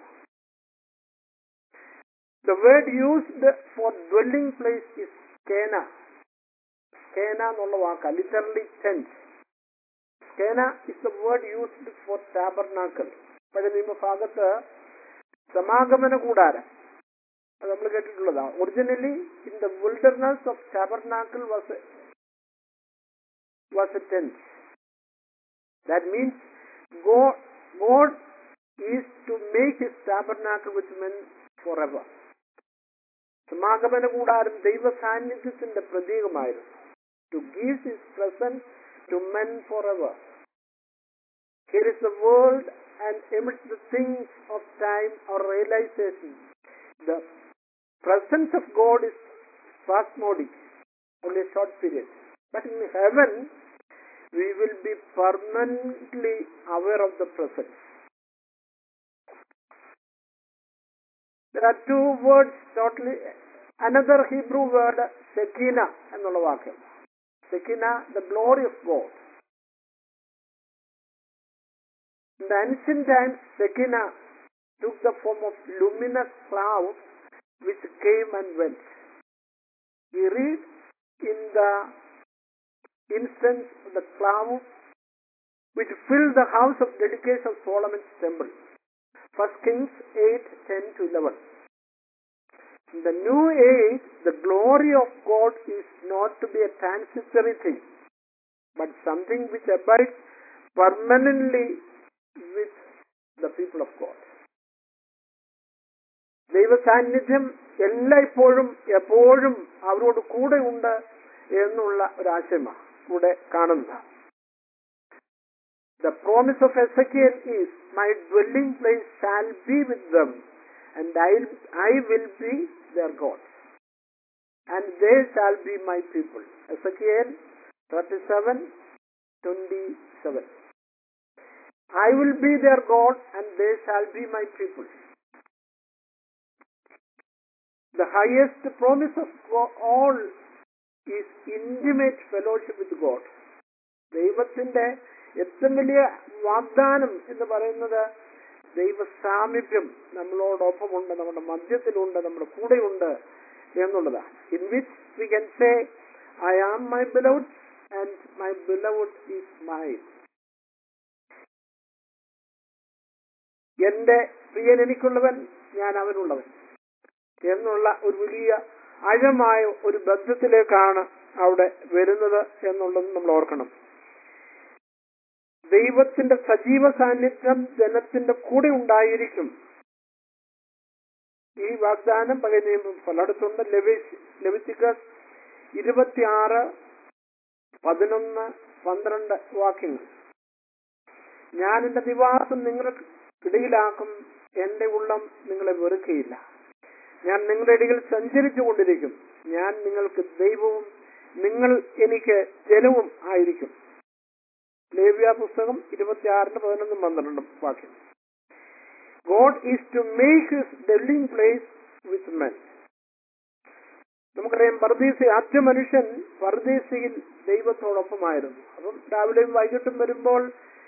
the word used for dwelling place is കേന കേന എന്നുള്ള വാക്ക് ലിറ്ററലി ടെൻസ് കേന is the word used for tabernacle പഴയ നിയമഭാഗത്ത് സമാഗമന കൂടാരം അത് നമ്മൾ കേട്ടിട്ടുള്ളതാണ് originally in the wilderness of tabernacle was was a tent. That means God, God is to make his tabernacle with men forever. സമാഗമന കൂടാരം ദൈവ സാന്നിധ്യത്തിന്റെ പ്രതീകമായിരുന്നു to give his presence to men forever here is the world and emit the things of time or realisation the presence of God is spasmodic, only a short period. But in heaven, we will be permanently aware of the presence. There are two words totally, another Hebrew word, Shekinah എന്നുള്ള വാക്യം Shekinah, the glory of God. In the ancient times, Shekinah took the form of luminous clouds which came and went. We read in the instance of the cloud which filled the house of dedication of Solomon's temple. First Kings 8, 10 to 11. In the new age, the glory of God is not to be a transitory thing, but something which abides permanently with the people of God. ദൈവ സാന്നിധ്യം എല്ലായ്പ്പോഴും എപ്പോഴും അവരോട് കൂടെ ഉണ്ട് എന്നുള്ള ഒരു ആശയമാണ് ഇവിടെ കാണുന്നത് The promise of Ezekiel is, My dwelling place shall be with them, and I, I will be their God, and they shall be my people. Ezekiel 37 27. I will be their God, and they shall be my people. The highest promise of go- all is intimate fellowship with God. ദൈവത്തിന്റെ ഏറ്റവും വലിയ വാഗ്ദാനം എന്ന് പറയുന്നത് ദൈവ സാമീപ്യം നമ്മളോടൊപ്പമുണ്ട് നമ്മുടെ മധ്യത്തിലുണ്ട് നമ്മുടെ കൂടെയുണ്ട് എന്നുള്ളതാണ് in which we can say I am my beloved and my beloved is my എന്റെ പ്രിയൻ എനിക്കുള്ളവൻ ഞാൻ അവനുള്ളവൻ എന്നുള്ള ഒരു വലിയ ആഴമായ ഒരു ബന്ധത്തിലേക്കാണ് അവിടെ വരുന്നത് എന്നുള്ളത് നമ്മൾ ഓർക്കണം ദൈവത്തിന്റെ സജീവ സാന്നിധ്യം ജനത്തിന്റെ കൂടെ ഉണ്ടായിരിക്കും ഈ വാഗ്ദാനം പഴയ നിയമം പലയിടത്തുണ്ട് ലഭിച്ചിക്കസ് ഇരുപത്തിയാറ് പതിനൊന്ന് പന്ത്രണ്ട് വാക്യങ്ങൾ ഞാൻ എന്റെ നിവാസം നിങ്ങൾക്കിടയിലാക്കും എന്റെ ഉള്ളം നിങ്ങളെ വെറുക്കയില്ല ഞാൻ നിങ്ങളുടെ ഇടയിൽ സഞ്ചരിച്ചു കൊണ്ടിരിക്കും ഞാൻ നിങ്ങൾക്ക് ദൈവവും നിങ്ങൾ എനിക്ക് ജനവും ആയിരിക്കും ലേവ്യ പുസ്തകം ഇരുപത്തിയാറിന് പതിനൊന്നും പന്ത്രണ്ടും വാക്യം God is to make his dwelling place with men നമുക്കറിയാം പർദീസി ആദ്യ മനുഷ്യൻ പർദീസിയിൽ ദൈവത്തോടൊപ്പമായിരുന്നു അപ്പം രാവിലെയും വൈകിട്ടും വരുമ്പോൾ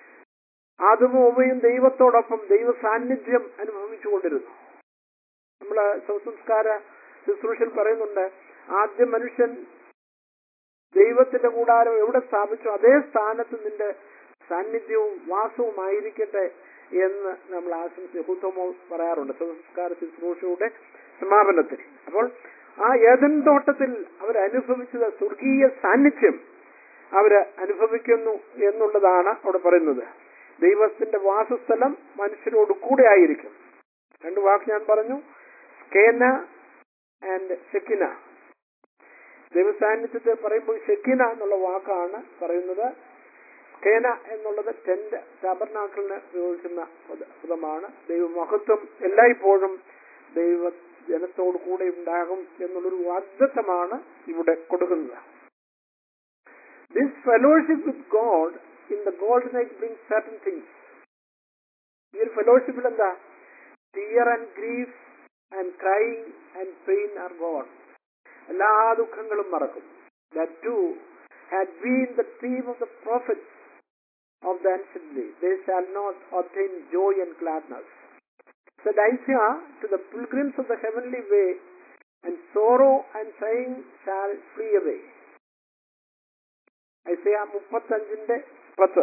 ആദമും ഉവയും ദൈവത്തോടൊപ്പം ദൈവ സാന്നിധ്യം അനുഭവിച്ചുകൊണ്ടിരുന്നു നമ്മള് ശവസംസ്കാര ശുശ്രൂഷയിൽ പറയുന്നുണ്ട് ആദ്യ മനുഷ്യൻ ദൈവത്തിന്റെ കൂടാരം എവിടെ സ്ഥാപിച്ചു അതേ സ്ഥാനത്ത് നിന്റെ സാന്നിധ്യവും വാസവും ആയിരിക്കട്ടെ എന്ന് നമ്മൾ ആശംസിച്ച് ഹുത്തമോ പറയാറുണ്ട് സംസ്കാര ശുശ്രൂഷയുടെ സമാപനത്തിൽ അപ്പോൾ ആ ഏതൻ തോട്ടത്തിൽ അവരനുഭവിച്ചത് സ്വർഗീയ സാന്നിധ്യം അവര് അനുഭവിക്കുന്നു എന്നുള്ളതാണ് അവിടെ പറയുന്നത് ദൈവത്തിന്റെ വാസസ്ഥലം മനുഷ്യരോട് കൂടെ ആയിരിക്കും രണ്ട് വാക്ക് ഞാൻ പറഞ്ഞു സ്കേന ആൻഡ് ഷെക്കിന ദൈവസാന്നിധ്യത്തെ പറയുമ്പോൾ ഷെക്കിന എന്നുള്ള വാക്കാണ് പറയുന്നത് സ്കേന എന്നുള്ളത് ടെന്റ് ടബർനാക്കളിന് ഉപയോഗിക്കുന്ന പദ- പദമാണ് ദൈവമഹത്വം എല്ലായ്പ്പോഴും ദൈവ ജനത്തോടു കൂടെ ഉണ്ടാകും എന്നുള്ളൊരു വാഗ്ദത്തമാണ് ഇവിടെ കൊടുക്കുന്നത് this fellowship with God in the gold night bring certain things ഈ ഒരു ഫെലോഷിപ്പിൽ എന്താ tear and grief and crying and pain are gone എല്ലാ ദുഃഖങ്ങളും മറക്കും that too had been the theme of the prophets of the ancient day. They shall not obtain joy and gladness. Said Isaiah to the pilgrims of the heavenly way, and sorrow and sighing shall flee away. Isaiah മുപ്പത്തഞ്ചിന്റെ പത്ത്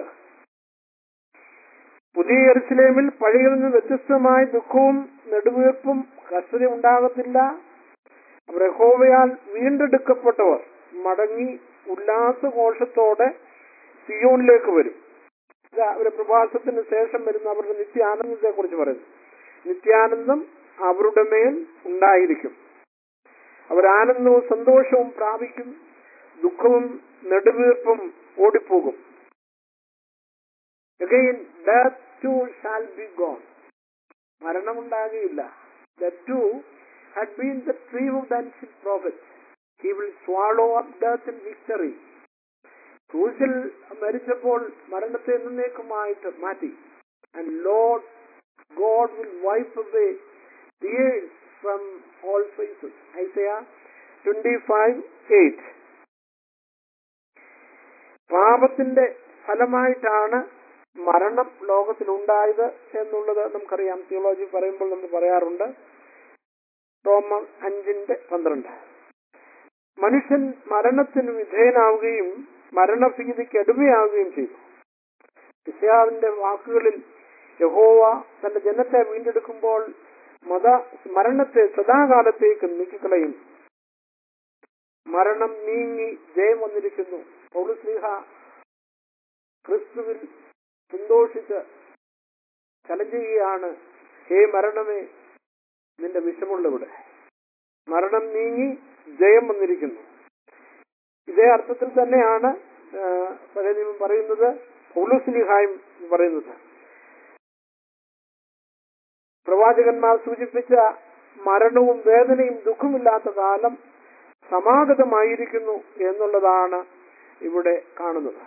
പുതിയ എറുസലേമിൽ പഴയതിൽ നിന്ന് വ്യത്യസ്തമായ ദുഃഖവും നെടുവീർപ്പും കഷ്ടത ഉണ്ടാകത്തില്ല അവർ യഹോവയാൽ വീണ്ടെടുക്കപ്പെട്ടവർ മടങ്ങി ഉല്ലാസഘോഷത്തോടെ സിയോണിലേക്ക് വരും ഇത് അവരുടെ പ്രവാസത്തിന് ശേഷം വരുന്ന അവരുടെ നിത്യാനന്ദത്തെ കുറിച്ച് പറയുന്നു നിത്യാനന്ദം അവരുടെ മേൽ ഉണ്ടായിരിക്കും അവർ ആനന്ദവും സന്തോഷവും പ്രാപിക്കും ദുഃഖവും നെടുവീർപ്പും ഓടിപ്പോകും Again, death too shall be gone. മരണമുണ്ടാകുകയില്ല That too had been the dream of the ancient prophets. He will swallow up death in victory. ക്രൂശിൽ മരിച്ചപ്പോൾ മരണത്തെ എന്നേക്കുമായിട്ട് മാറ്റി and Lord God will wipe away tears from all faces. Isaiah 25 8. പാപത്തിന്റെ ഫലമായിട്ടാണ് മരണം ലോകത്തിലുണ്ടായത് എന്നുള്ളത് നമുക്കറിയാം തിയോളജി പറയുമ്പോൾ നമ്മൾ പറയാറുണ്ട് റോമ അഞ്ചിന്റെ പന്ത്രണ്ട് മനുഷ്യൻ മരണത്തിന് വിധേയനാവുകയും മരണഭീതിക്ക് അടിമയാവുകയും ചെയ്തു ഇസ്യാവിന്റെ വാക്കുകളിൽ യഹോവ തന്റെ ജനത്തെ വീണ്ടെടുക്കുമ്പോൾ മത മരണത്തെ സദാകാലത്തേക്ക് നീക്കിക്കളയും മരണം നീങ്ങി ജയം വന്നിരിക്കുന്നു പൗലുസ്ലീഹ ക്രിസ്തുവിൽ സന്തോഷിച്ച് ചലഞ്ചുകയാണ് ഹേ മരണമേ നിന്റെ വിഷമുള്ളവിടെ മരണം നീങ്ങി ജയം വന്നിരിക്കുന്നു ഇതേ അർത്ഥത്തിൽ തന്നെയാണ് ആ, പഴയ നിയമം പറയുന്നത് പൗലോസ്ലിഹായും പറയുന്നത് പ്രവാചകന്മാർ സൂചിപ്പിച്ച മരണവും വേദനയും ദുഃഖമില്ലാത്ത കാലം സമാഗതമായിരിക്കുന്നു എന്നുള്ളതാണ് ഇവിടെ കാണുന്നത്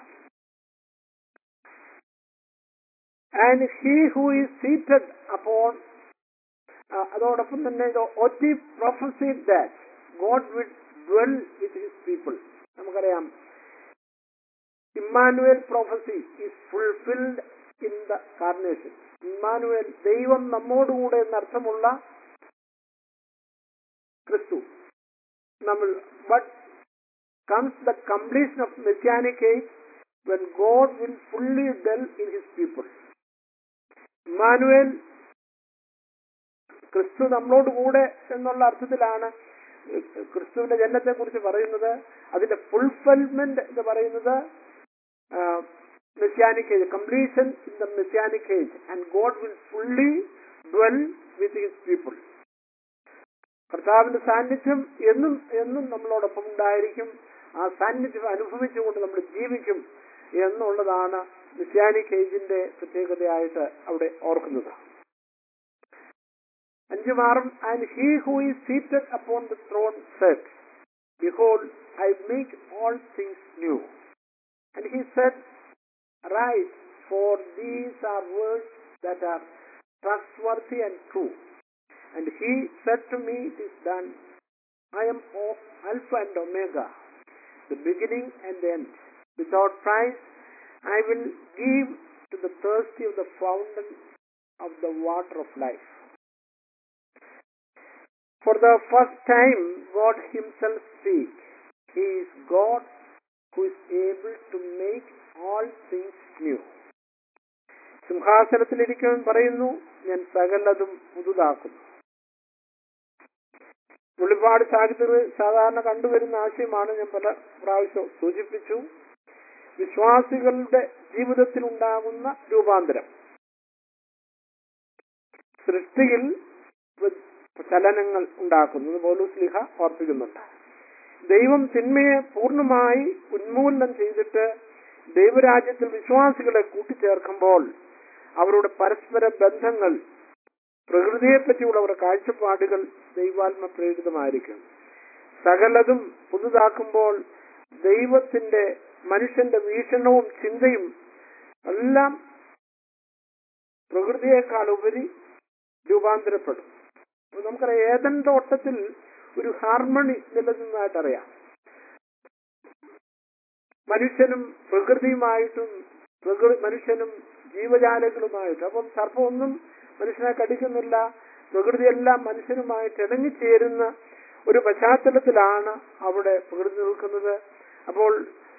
and he who is seated upon അതോടൊപ്പം തന്നെ OT prophecy that God would dwell with his people നമുക്കറിയാം Immanuel prophecy is fulfilled in the carnation Immanuel ദൈവം നമ്മോടുകൂടെ എന്നർത്ഥമുള്ള ക്രിസ്തു നമ്മൾ but comes the completion of messianic age when God will fully dwell in his people Immanuel ക്രിസ്തു നമ്മളോട് കൂടെ എന്നുള്ള അർത്ഥത്തിലാണ് ക്രിസ്തുവിന്റെ ജനനത്തെ കുറിച്ച് പറയുന്നത് അതിന്റെ ഫുൾഫിൽമെന്റ് എന്ന് പറയുന്നത് messianic age completion in the messianic age and God will fully dwell with his people കർത്താവിന്റെ സാന്നിധ്യം എന്നും എന്നും നമ്മളോടൊപ്പം ഉണ്ടായിരിക്കും ആ സാന്നിധ്യം അനുഭവിച്ചുകൊണ്ട് നമ്മൾ ജീവിക്കും എന്നുള്ളതാണ് മെസ്സിയാനിക് ഏജിന്റെ പ്രത്യേകതയായിട്ട് അവിടെ ഓർക്കുന്നത് അഞ്ചുമാറും and he who is seated upon the throne said behold I make all things new and he said write for these are words that are trustworthy and true and he said to me it is done I am Alpha and Omega the beginning and the end. Without price, I will give to the thirsty of the fountain of the water of life. For the first time, God Himself speaks. He is God who is able to make all things new. സിംഹാസനത്തിലിരിക്കുവാൻ പറയുന്നു ഞാൻ സകലതും പുതുതാക്കുന്നു വെളിപാട് സാഹിത്യത്തിൽ സാധാരണ കണ്ടുവരുന്ന ആശയമാണ് ഞാൻ പല പ്രാവശ്യം സൂചിപ്പിച്ചു വിശ്വാസികളുടെ ജീവിതത്തിൽ ഉണ്ടാകുന്ന രൂപാന്തരം സൃഷ്ടിയിൽ ചലനങ്ങൾ ഉണ്ടാക്കുന്നത് പോലൂസ്ലിഹ ഓർപ്പിക്കുന്നുണ്ട് ദൈവം തിന്മയെ പൂർണ്ണമായി ഉന്മൂലനം ചെയ്തിട്ട് ദൈവരാജ്യത്തിൽ വിശ്വാസികളെ കൂട്ടിച്ചേർക്കുമ്പോൾ അവരുടെ പരസ്പര ബന്ധങ്ങൾ പ്രകൃതിയെ പറ്റിയുള്ള അവരുടെ കാഴ്ചപ്പാടുകൾ ദൈവാത്മ പ്രേരിതമായിരിക്കും സകലതും പുതുതാക്കുമ്പോൾ ദൈവത്തിന്റെ മനുഷ്യന്റെ വീക്ഷണവും ചിന്തയും എല്ലാം പ്രകൃതിയേക്കാൾ ഉപരി രൂപാന്തരപ്പെടും അപ്പൊ നമുക്കറിയാം ഏതൻ തോട്ടത്തിൽ ഒരു ഹാർമണി നിലനിന്നതായിട്ടറിയാം മനുഷ്യനും പ്രകൃതിയുമായിട്ടും പ്രകൃതി മനുഷ്യനും ജീവജാലങ്ങളുമായിട്ടും അപ്പം സർപ്പമൊന്നും മനുഷ്യനെ കടിക്കുന്നില്ല പ്രകൃതിയെല്ലാം മനുഷ്യനുമായിട്ട് ഇണങ്ങിച്ചേരുന്ന ഒരു പശ്ചാത്തലത്തിലാണ് അവിടെ പ്രകൃതി നിൽക്കുന്നത് അപ്പോൾ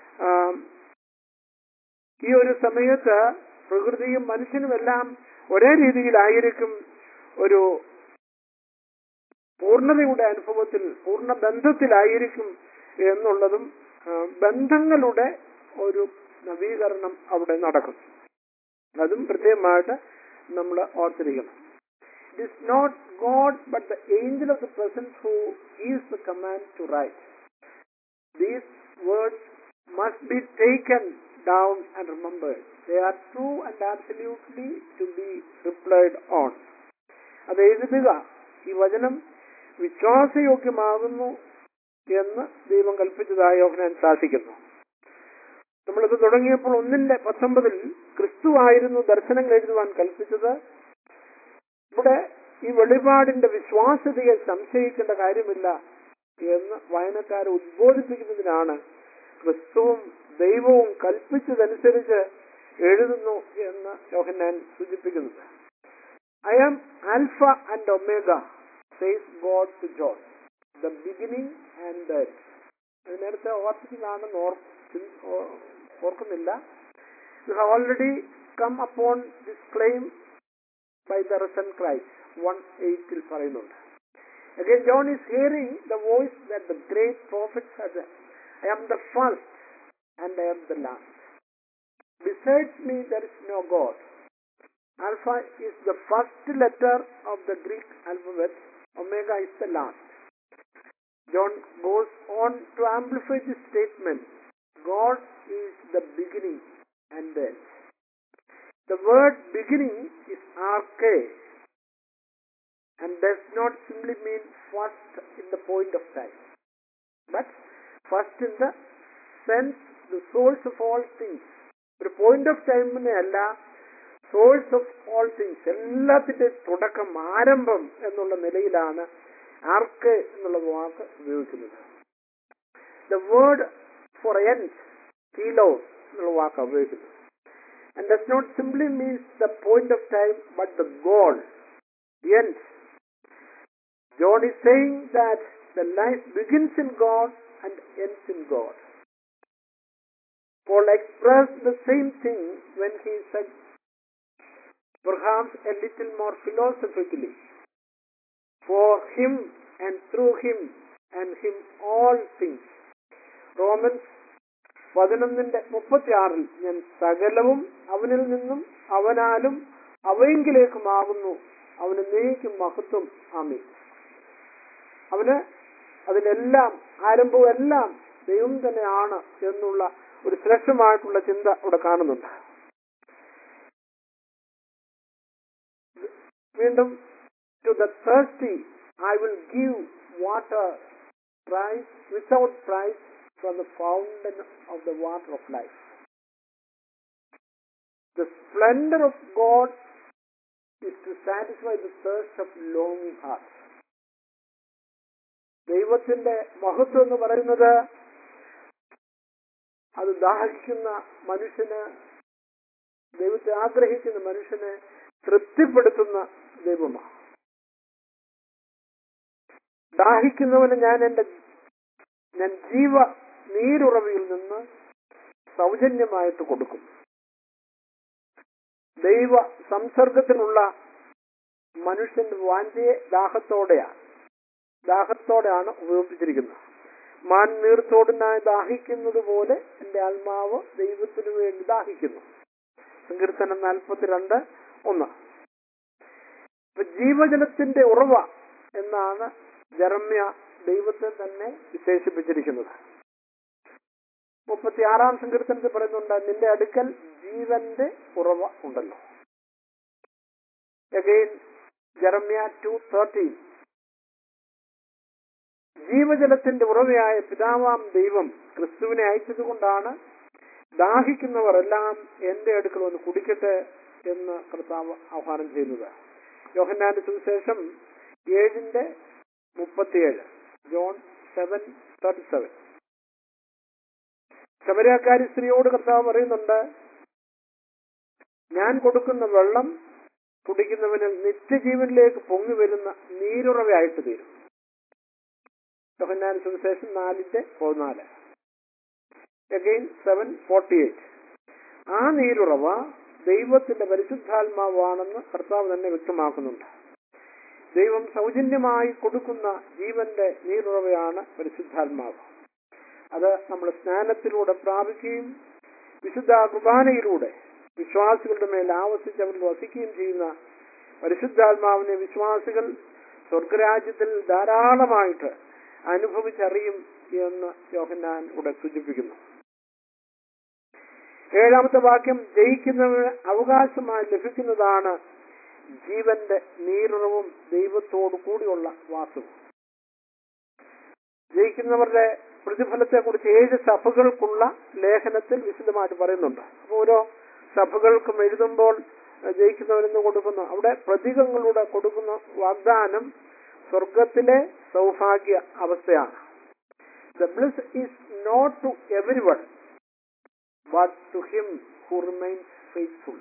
ഈ ഒരു സമയത്ത് പ്രകൃതിയും മനുഷ്യനുമെല്ലാം ഒരേ രീതിയിലായിരിക്കും ഒരു പൂർണ്ണതയുടെ അനുഭവത്തിൽ പൂർണ്ണ ബന്ധത്തിലായിരിക്കും എന്നുള്ളതും ബന്ധങ്ങളുടെ ഒരു നവീകരണം അവിടെ നടക്കും അതും പ്രത്യേകമായിട്ട് നമ്മൾ ഓർത്തിരിക്കണം it is not God but the angel of the presence who is the command to write these words must be taken down and remembered they are true and absolutely to be relied on അത് എഴുതുക ഈ വചനം വിശ്വാസയോഗ്യമാകുന്നു എന്ന് ദൈവം കൽപ്പിച്ചതായി യോഹനാൻ ശാസിക്കുന്നു നമ്മളിത് തുടങ്ങിയപ്പോൾ ഒന്നിന്റെ പത്തൊമ്പതിൽ ക്രിസ്തു ആയിരുന്നു ദർശനം എഴുതുവാൻ കൽപ്പിച്ചത് ഇവിടെ ഈ വെളിപാടിന്റെ വിശ്വാസ്യതയെ സംശയിക്കേണ്ട കാര്യമില്ല എന്ന് വായനക്കാരെ ഉദ്ബോധിപ്പിക്കുന്നതിനാണ് ക്രിസ്തുവും ദൈവവും കൽപ്പിച്ചതനുസരിച്ച് എഴുതുന്നു എന്ന് യോഹന്നാൻ സൂചിപ്പിക്കുന്നത് I am Alpha and Omega says God to John the beginning and the അത് നേരത്തെ ഓർപ്പിച്ചതാണെന്ന് ഓർക്കുന്നില്ല you have already come upon this claim by the risen Christ one എയ്റ്റിൽ പറയുന്നുണ്ട് Again, John is hearing the voice that the great prophets had. I am the first and I am the last. Besides me, there is no God. Alpha is the first letter of the Greek alphabet. Omega is the last. John goes on to amplify this statement. God is the beginning and the end. The word beginning is arche and does not simply mean first in the point of time, but first in the sense, the source of all things. ഒരു point of ടൈമിനെ അല്ല source of all things എല്ലാത്തിന്റെ തുടക്കം ആരംഭം എന്നുള്ള നിലയിലാണ് ആർക്ക് എന്നുള്ള വാക്ക് ഉപയോഗിക്കുന്നത് ദ വേർഡ് ഫോർ എൻഡ് ടീലോസ് എന്നുള്ള വാക്ക് ഉപയോഗിക്കുന്നത് and does not simply means the point of time but the goal the end John is saying that the life begins in God and ends in God. Paul expressed the same thing when he said, perhaps a little more philosophically, for him and through him and him all things. Romans പതിനൊന്നിന്റെ മുപ്പത്തിയാറിൽ ഞാൻ സകലവും അവനിൽ നിന്നും അവനാലും അവയെങ്കിലേക്കുമാകുന്നു അവന് നീക്കും മഹത്വം ആമി അവന് അതിലെല്ലാം ആരംഭവും എല്ലാം ദൈവം തന്നെയാണ് എന്നുള്ള ഒരു ശ്രേഷ്ഠമായിട്ടുള്ള ചിന്ത ഇവിടെ കാണുന്നുണ്ട് വീണ്ടും to the thirsty I will give water price without price from the fountain of the water of life the splendour of God is to satisfy the thirst of longing hearts. ദൈവത്തിന്റെ മഹത്വം എന്ന് പറയുന്നത് അത് ദാഹിക്കുന്ന മനുഷ്യന് ദൈവത്തെ ആഗ്രഹിക്കുന്ന മനുഷ്യനെ തൃപ്തിപ്പെടുത്തുന്ന ദൈവമാണ് ദാഹിക്കുന്നവന് ഞാൻ എന്റെ ഞാൻ ജീവ നീരുറവിയിൽ നിന്ന് സൗജന്യമായിട്ട് കൊടുക്കും ദൈവ സംസർഗത്തിനുള്ള മനുഷ്യന്റെ വാഞ്ചയെ ദാഹത്തോടെയാണ് ദാഹത്തോടെയാണ് ഉപയോഗിച്ചിരിക്കുന്നത് മാൻ നീർത്തോടിനായി ദാഹിക്കുന്നത് പോലെ എന്റെ ആത്മാവ് ദൈവത്തിനു വേണ്ടി ദാഹിക്കുന്നു സങ്കീർത്തനം നാൽപ്പത്തിരണ്ട് ഒന്ന് ഇപ്പൊ ജീവജലത്തിന്റെ ഉറവ എന്നാണ് ജർമ്യ ദൈവത്തെ തന്നെ വിശേഷിപ്പിച്ചിരിക്കുന്നത് മുപ്പത്തിയാറാം സങ്കീർത്തനത്തിൽ പറയുന്നുണ്ട് നിന്റെ അടുക്കൽ ജീവന്റെ ഉറവ ഉണ്ടല്ലോ അഗെയിൻ ജെറമ്യ ടു തേർട്ടീൻ ജീവജലത്തിന്റെ ഉറവയായ പിതാവാം ദൈവം ക്രിസ്തുവിനെ അയച്ചതുകൊണ്ടാണ് ദാഹിക്കുന്നവർ എല്ലാം എന്റെ അടുക്കൽ വന്ന് കുടിക്കട്ടെ എന്ന് കർത്താവ് ആഹ്വാനം ചെയ്യുന്നത് യോഹന്നാന്റെ സുവിശേഷം ഏഴിന്റെ മുപ്പത്തിയേഴ് ജോൺ സെവൻ തേർട്ടി സെവൻ ശബരിയാക്കാരി സ്ത്രീയോട് കർത്താവ് പറയുന്നുണ്ട് ഞാൻ കൊടുക്കുന്ന വെള്ളം കുടിക്കുന്നവന് നിത്യജീവനിലേക്ക് പൊങ്ങി വരുന്ന നീരുറവയായിട്ട് തീരും യോഹന്നാൻ സുവിശേഷം നാലിന്റെ പതിനാല് അഗെയിൻ സെവൻ ഫോർട്ടി എയ്റ്റ് ആ നീരുറവ ദൈവത്തിന്റെ പരിശുദ്ധാത്മാവാണെന്ന് കർത്താവ് തന്നെ വ്യക്തമാക്കുന്നുണ്ട് ദൈവം സൗജന്യമായി കൊടുക്കുന്ന ജീവന്റെ നീരുറവയാണ് പരിശുദ്ധാത്മാവ് അത് നമ്മൾ സ്നാനത്തിലൂടെ പ്രാപിക്കുകയും വിശുദ്ധ കുർബാനയിലൂടെ വിശ്വാസികളുടെ മേൽ ആവസിച്ച് അവരിൽ വസിക്കുകയും ചെയ്യുന്ന പരിശുദ്ധാത്മാവിനെ വിശ്വാസികൾ സ്വർഗരാജ്യത്തിൽ ധാരാളമായിട്ട് അനുഭവിച്ചറിയും എന്ന് യോഹന്നാൻ ഇവിടെ സൂചിപ്പിക്കുന്നു ഏഴാമത്തെ വാക്യം ജയിക്കുന്നവന് അവകാശമായി ലഭിക്കുന്നതാണ് ജീവന്റെ നീരുറവും ദൈവത്തോടു കൂടിയുള്ള വാസവും ജയിക്കുന്നവരുടെ പ്രതിഫലത്തെ കുറിച്ച് ഏഴ് സഭകൾക്കുള്ള ലേഖനത്തിൽ വിശദമായിട്ട് പറയുന്നുണ്ട് അപ്പോൾ ഓരോ സഭകൾക്കും എഴുതുമ്പോൾ ജയിക്കുന്നവരെന്ന് കൊടുക്കുന്നു അവിടെ പ്രതീകങ്ങളുടെ കൊടുക്കുന്ന വാഗ്ദാനം സ്വർഗത്തിലെ സൗഭാഗ്യ അവസ്ഥയാണ് the bliss is not to every one but to him who remains faithful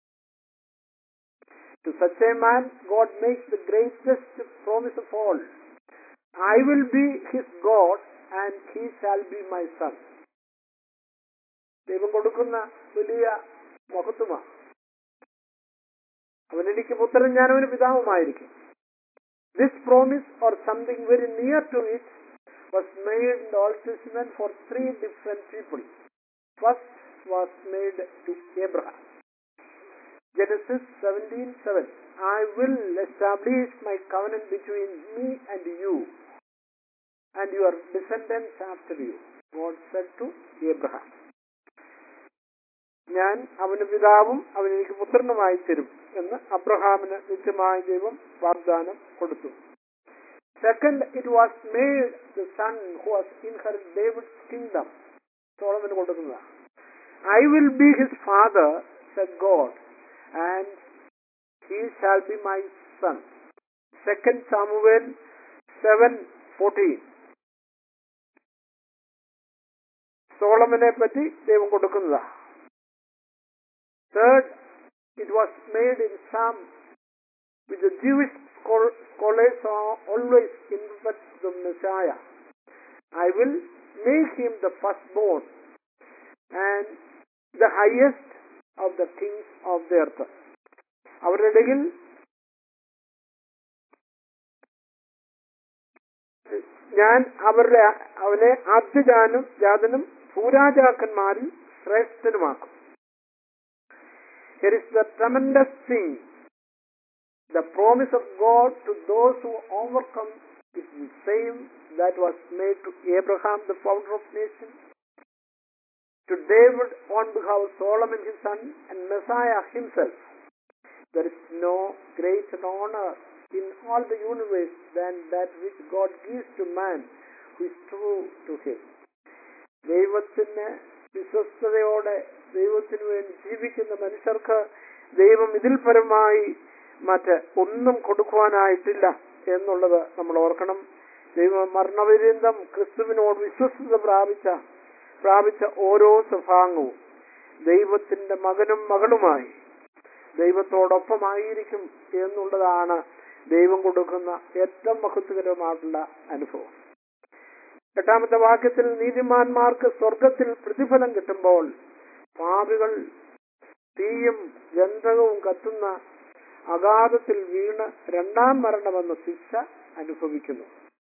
To such a man, God makes the greatest promise of all. I will be his God and he shall be my son. ദൈവം കൊടുക്കുന്ന വലിയ മഹത്വമാണ് അവൻ എനിക്ക് പുത്രൻ ഞാൻ അവന് പിതാവുമായിരിക്കും This promise or something very near to it was made in the Old Testament for three different people. First was made to Abraham. Genesis 17:7. I will establish my covenant between me and you and your descendants after you. God said to Abraham. ഞാൻ അവന് പിതാവും അവൻ എനിക്ക് പുത്രനുമായി തരും എന്ന് അബ്രഹാമിന് നിത്യമായ ദൈവം വാഗ്ദാനം കൊടുത്തു second it was made the son who was inherit David kingdom സോളമന് കൊടുക്കുന്നതാണ് I will be his father said God and he shall be my son second Samuel seven fourteen സോളമനെ പറ്റി ദൈവം കൊടുക്കുന്നതാണ് Third, it was made in Psalm, which the Jewish schol- scholars are always interpret the Messiah. I will make him the firstborn and the highest of the kings of the earth. അവരുടെ ഇടയിൽ ഞാൻ അവരുടെ അവനെ ആദ്യജാനും ജാതനും ഭൂരാജാക്കന്മാരിൽ ശ്രേഷ്ഠനുമാക്കും Here is the tremendous thing. The promise of God to those who overcome is the same that was made to Abraham, the founder of nation, to David on behalf of Solomon his son, and Messiah himself. There is no greater honor in all the universe than that which God gives to man who is true to him. ദൈവത്തിന് വിശ്വസ്തയോടെ ദൈവത്തിന് വേണ്ടി ജീവിക്കുന്ന മനുഷ്യർക്ക് ദൈവം ഇതിൽ പരമായി മറ്റ് ഒന്നും കൊടുക്കുവാനായിട്ടില്ല എന്നുള്ളത് നമ്മൾ ഓർക്കണം ദൈവം മരണപര്യന്തം ക്രിസ്തുവിനോട് വിശ്വസ്തത പ്രാപിച്ച പ്രാപിച്ച ഓരോ സ്വഭാവവും ദൈവത്തിന്റെ മകനും മകളുമായി ദൈവത്തോടൊപ്പമായിരിക്കും എന്നുള്ളതാണ് ദൈവം കൊടുക്കുന്ന ഏറ്റവും മഹത്വകരമായിട്ടുള്ള അനുഭവം എട്ടാമത്തെ വാക്യത്തിൽ നീതിമാന്മാർക്ക് സ്വർഗത്തിൽ പ്രതിഫലം കിട്ടുമ്പോൾ പാപികൾ തീയും ഗന്ധകവും കത്തുന്ന അഗാധത്തിൽ വീണ് രണ്ടാം മരണമെന്ന ശിക്ഷ അനുഭവിക്കുന്നു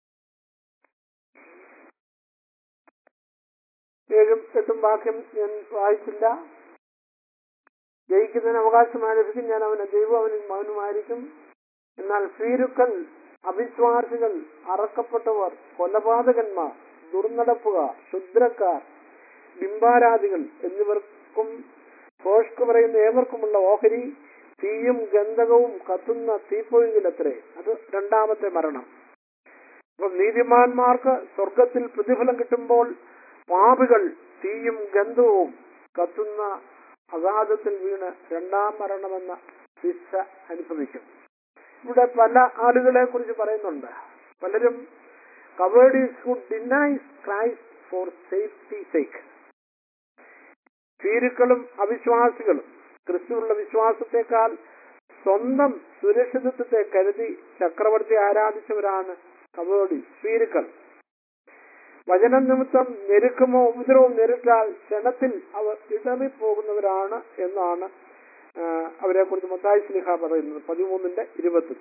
ഏഴും എട്ടും വാക്യം ഞാൻ വായിച്ചില്ല ജയിക്കുന്നതിന് അവകാശമായി ലഭിക്കും ഞാൻ അവന് ദൈവം അവനും മകനുമായിരിക്കും എന്നാൽ ഭീരുക്കൾ അവിശ്വാസികൾ അറക്കപ്പെട്ടവർ കൊലപാതകന്മാർ ദുർനടപ്പുകാർ ക്ഷുദ്രക്കാർ ബിംബാരാധികൾ എന്നിവർക്കും ഭോഷ്ക്ക് പറയുന്ന ഏവർക്കുമുള്ള ഓഹരി തീയും ഗന്ധകവും കത്തുന്ന തീപ്പൊഴിയിലത്രേ അത് രണ്ടാമത്തെ മരണം അപ്പൊ നീതിമാന്മാർക്ക് സ്വർഗത്തിൽ പ്രതിഫലം കിട്ടുമ്പോൾ പാപികൾ തീയും ഗന്ധവും കത്തുന്ന അഗാധത്തിൽ വീണ് രണ്ടാം മരണമെന്ന ശിക്ഷ അനുഭവിക്കും ഇവിടെ പല ആളുകളെ കുറിച്ച് പറയുന്നുണ്ട് പലരും cowardice who denies Christ for safety sake ഭീരുക്കളും അവിശ്വാസികളും ക്രിസ്തുവുള്ള വിശ്വാസത്തെക്കാൾ സ്വന്തം സുരക്ഷിതത്വത്തെ കരുതി ചക്രവർത്തി ആരാധിച്ചവരാണ് കവേഡി ഭീരുക്കൾ വചനം നിമിത്തം ഞെരുക്കമോ ഉപദ്രവം നേരിട്ടാൽ ക്ഷണത്തിൽ അവർ ഇടറിപ്പോകുന്നവരാണ് എന്നാണ് അവരെ കുറിച്ച് മത്തായി സ്ലിഹ പറയുന്നത് പതിമൂന്നിന്റെ ഇരുപത്തി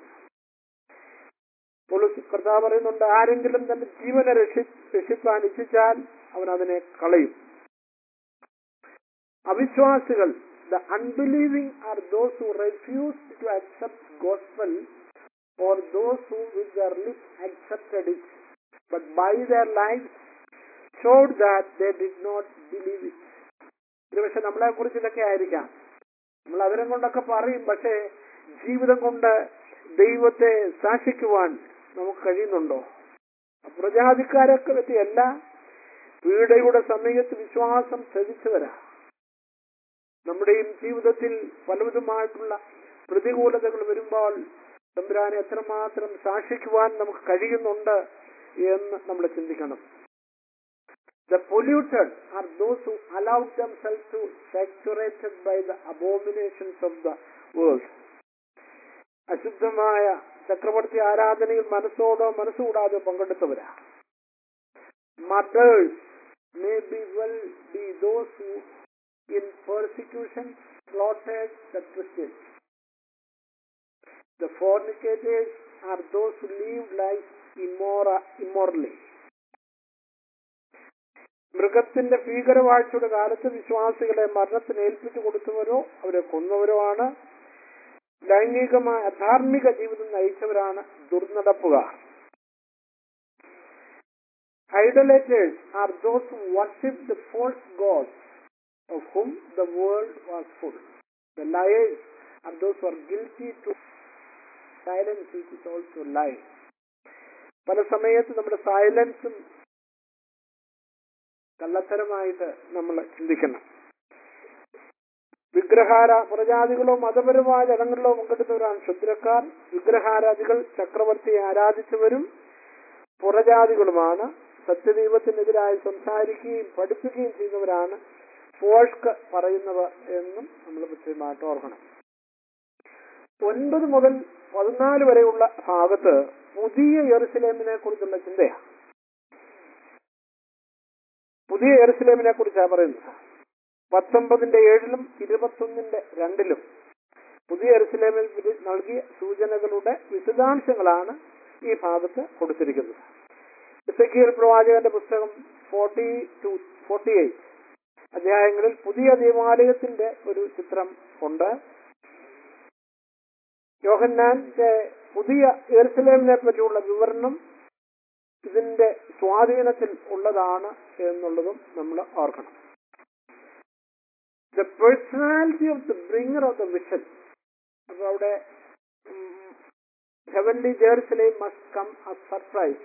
പോലീസ് കർത്താവ് പറയുന്നുണ്ട് ആരെങ്കിലും തന്റെ ജീവനെ രക്ഷി രക്ഷിക്കാൻ ഇച്ഛിച്ചാൽ അവൻ അതിനെ കളയും അവിശ്വാസികൾ the unbelieving are those who refuse to accept gospel or those who with their lip accepted it but by their life showed that they did not believe it ഒരുപക്ഷെ നമ്മളെ കുറിച്ച് ഇതൊക്കെ ആയിരിക്കാം നമ്മൾ അവരെ കൊണ്ടൊക്കെ പറയും പക്ഷേ ജീവിതം കൊണ്ട് ദൈവത്തെ സാക്ഷിക്കുവാൻ നമുക്ക് കഴിയുന്നുണ്ടോ പ്രജാതിക്കാരൊക്കെ പറ്റിയല്ല പീഡയുടെ സമയത്ത് വിശ്വാസം ത്യജിച്ചവരാ നമ്മുടെയും ജീവിതത്തിൽ പലവിധമായിട്ടുള്ള പ്രതികൂലതകൾ വരുമ്പോൾ തമ്പുരാനെ എത്രമാത്രം സാക്ഷിക്കുവാൻ നമുക്ക് കഴിയുന്നുണ്ട് എന്ന് നമ്മൾ ചിന്തിക്കണം The polluted are those who allowed themselves to saturated by the abominations of the world. അശുദ്ധമായ ചക്രവർത്തി ആരാധനയിൽ മനസ്സോടോ മനസ്സുകൂടാതെ പങ്കെടുത്തവരാ murderers may be well be those who in persecution slaughtered the Christians. The fornicators are those who live life immora- immorally. മൃഗത്തിന്റെ ഭീകരവാഴ്ചയുടെ കാലത്ത് വിശ്വാസികളെ മരണത്തിന് ഏൽപ്പിച്ചു കൊടുത്തവരോ അവരെ കൊന്നവരോ ആണ് ലൈംഗികമായ അധാർമിക ജീവിതം നയിച്ചവരാണ് ദുർനടപ്പുകാർ Idolaters are those who worship the false gods of whom the world was full. The liars are those who are guilty to silence which is also lie. പല സമയത്ത് നമ്മുടെ സൈലൻസും കള്ളത്തരമായിട്ട് നമ്മൾ ചിന്തിക്കണം വിഗ്രഹാര പുറജാതികളോ മതപരമായ ചടങ്ങുകളിലോ പങ്കെടുത്തവരാണ് ക്ഷുദ്രക്കാർ വിഗ്രഹാരാധികൾ ചക്രവർത്തിയെ ആരാധിച്ചവരും പുറജാതികളുമാണ് സത്യദൈവത്തിനെതിരായി സംസാരിക്കുകയും പഠിപ്പിക്കുകയും ചെയ്യുന്നവരാണ് ഫോഷ്ക്ക് പറയുന്നവർ എന്നും നമ്മൾ കൃത്യമായിട്ട് ഓർക്കണം ഒൻപത് മുതൽ പതിനാല് വരെയുള്ള ഭാഗത്ത് പുതിയ യെറുസലേമിനെ കുറിച്ചുള്ള ചിന്തയാണ് പുതിയ യെറുസലേമിനെ കുറിച്ചാണ് പറയുന്നത് പത്തൊമ്പതിന്റെ ഏഴിലും ഇരുപത്തൊന്നിന്റെ രണ്ടിലും പുതിയ യെറുസലേമിൽ ഇത് നൽകിയ സൂചനകളുടെ വിശദാംശങ്ങളാണ് ഈ ഭാഗത്ത് കൊടുത്തിരിക്കുന്നത് ഇസക്കിയൽ പ്രവാചകന്റെ പുസ്തകം ഫോർട്ടി ടു ഫോർട്ടി എയ്റ്റ് അധ്യായങ്ങളിൽ പുതിയ ദേവാലയത്തിന്റെ ഒരു ചിത്രം ഉണ്ട് യോഹന്നാന്റെ പുതിയ എറുസലേമിനെ പറ്റിയുള്ള വിവരണം ഇതിന്റെ സ്വാധീനത്തിൽ ഉള്ളതാണ് എന്നുള്ളതും നമ്മൾ ഓർക്കണം the personality of the bringer of the vision അപ്പൊ അവിടെ heavenly Jerusalem must come a surprise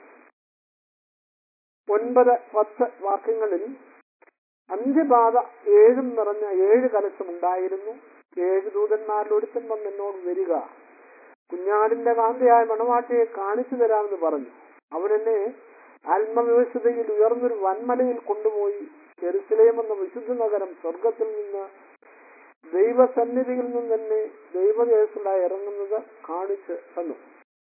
ഒൻപത് പത്ത് വാക്യങ്ങളിൽ അന്ത്യപാത ഏഴും നിറഞ്ഞ ഏഴ് കലശം ഉണ്ടായിരുന്നു ഏഴ് ദൂതന്മാരിൽ ഒരുത്തൻ വന്ന് എന്നോട് വരിക കുഞ്ഞാടിന്റെ കാന്തയായ മണവാട്ടിയെ കാണിച്ചു തരാമെന്ന് പറഞ്ഞു അവനെന്നെ ആത്മവ്യവസ്ഥതയിൽ ഉയർന്നൊരു വൻമലയിൽ കൊണ്ടുപോയി ജെറുസലേം എന്ന വിശുദ്ധ നഗരം സ്വർഗത്തിൽ നിന്ന് ദൈവസന്നിധിയിൽ നിന്ന് തന്നെ ദൈവദേശത്തിലായി ഇറങ്ങുന്നത് കാണിച്ച് തന്നു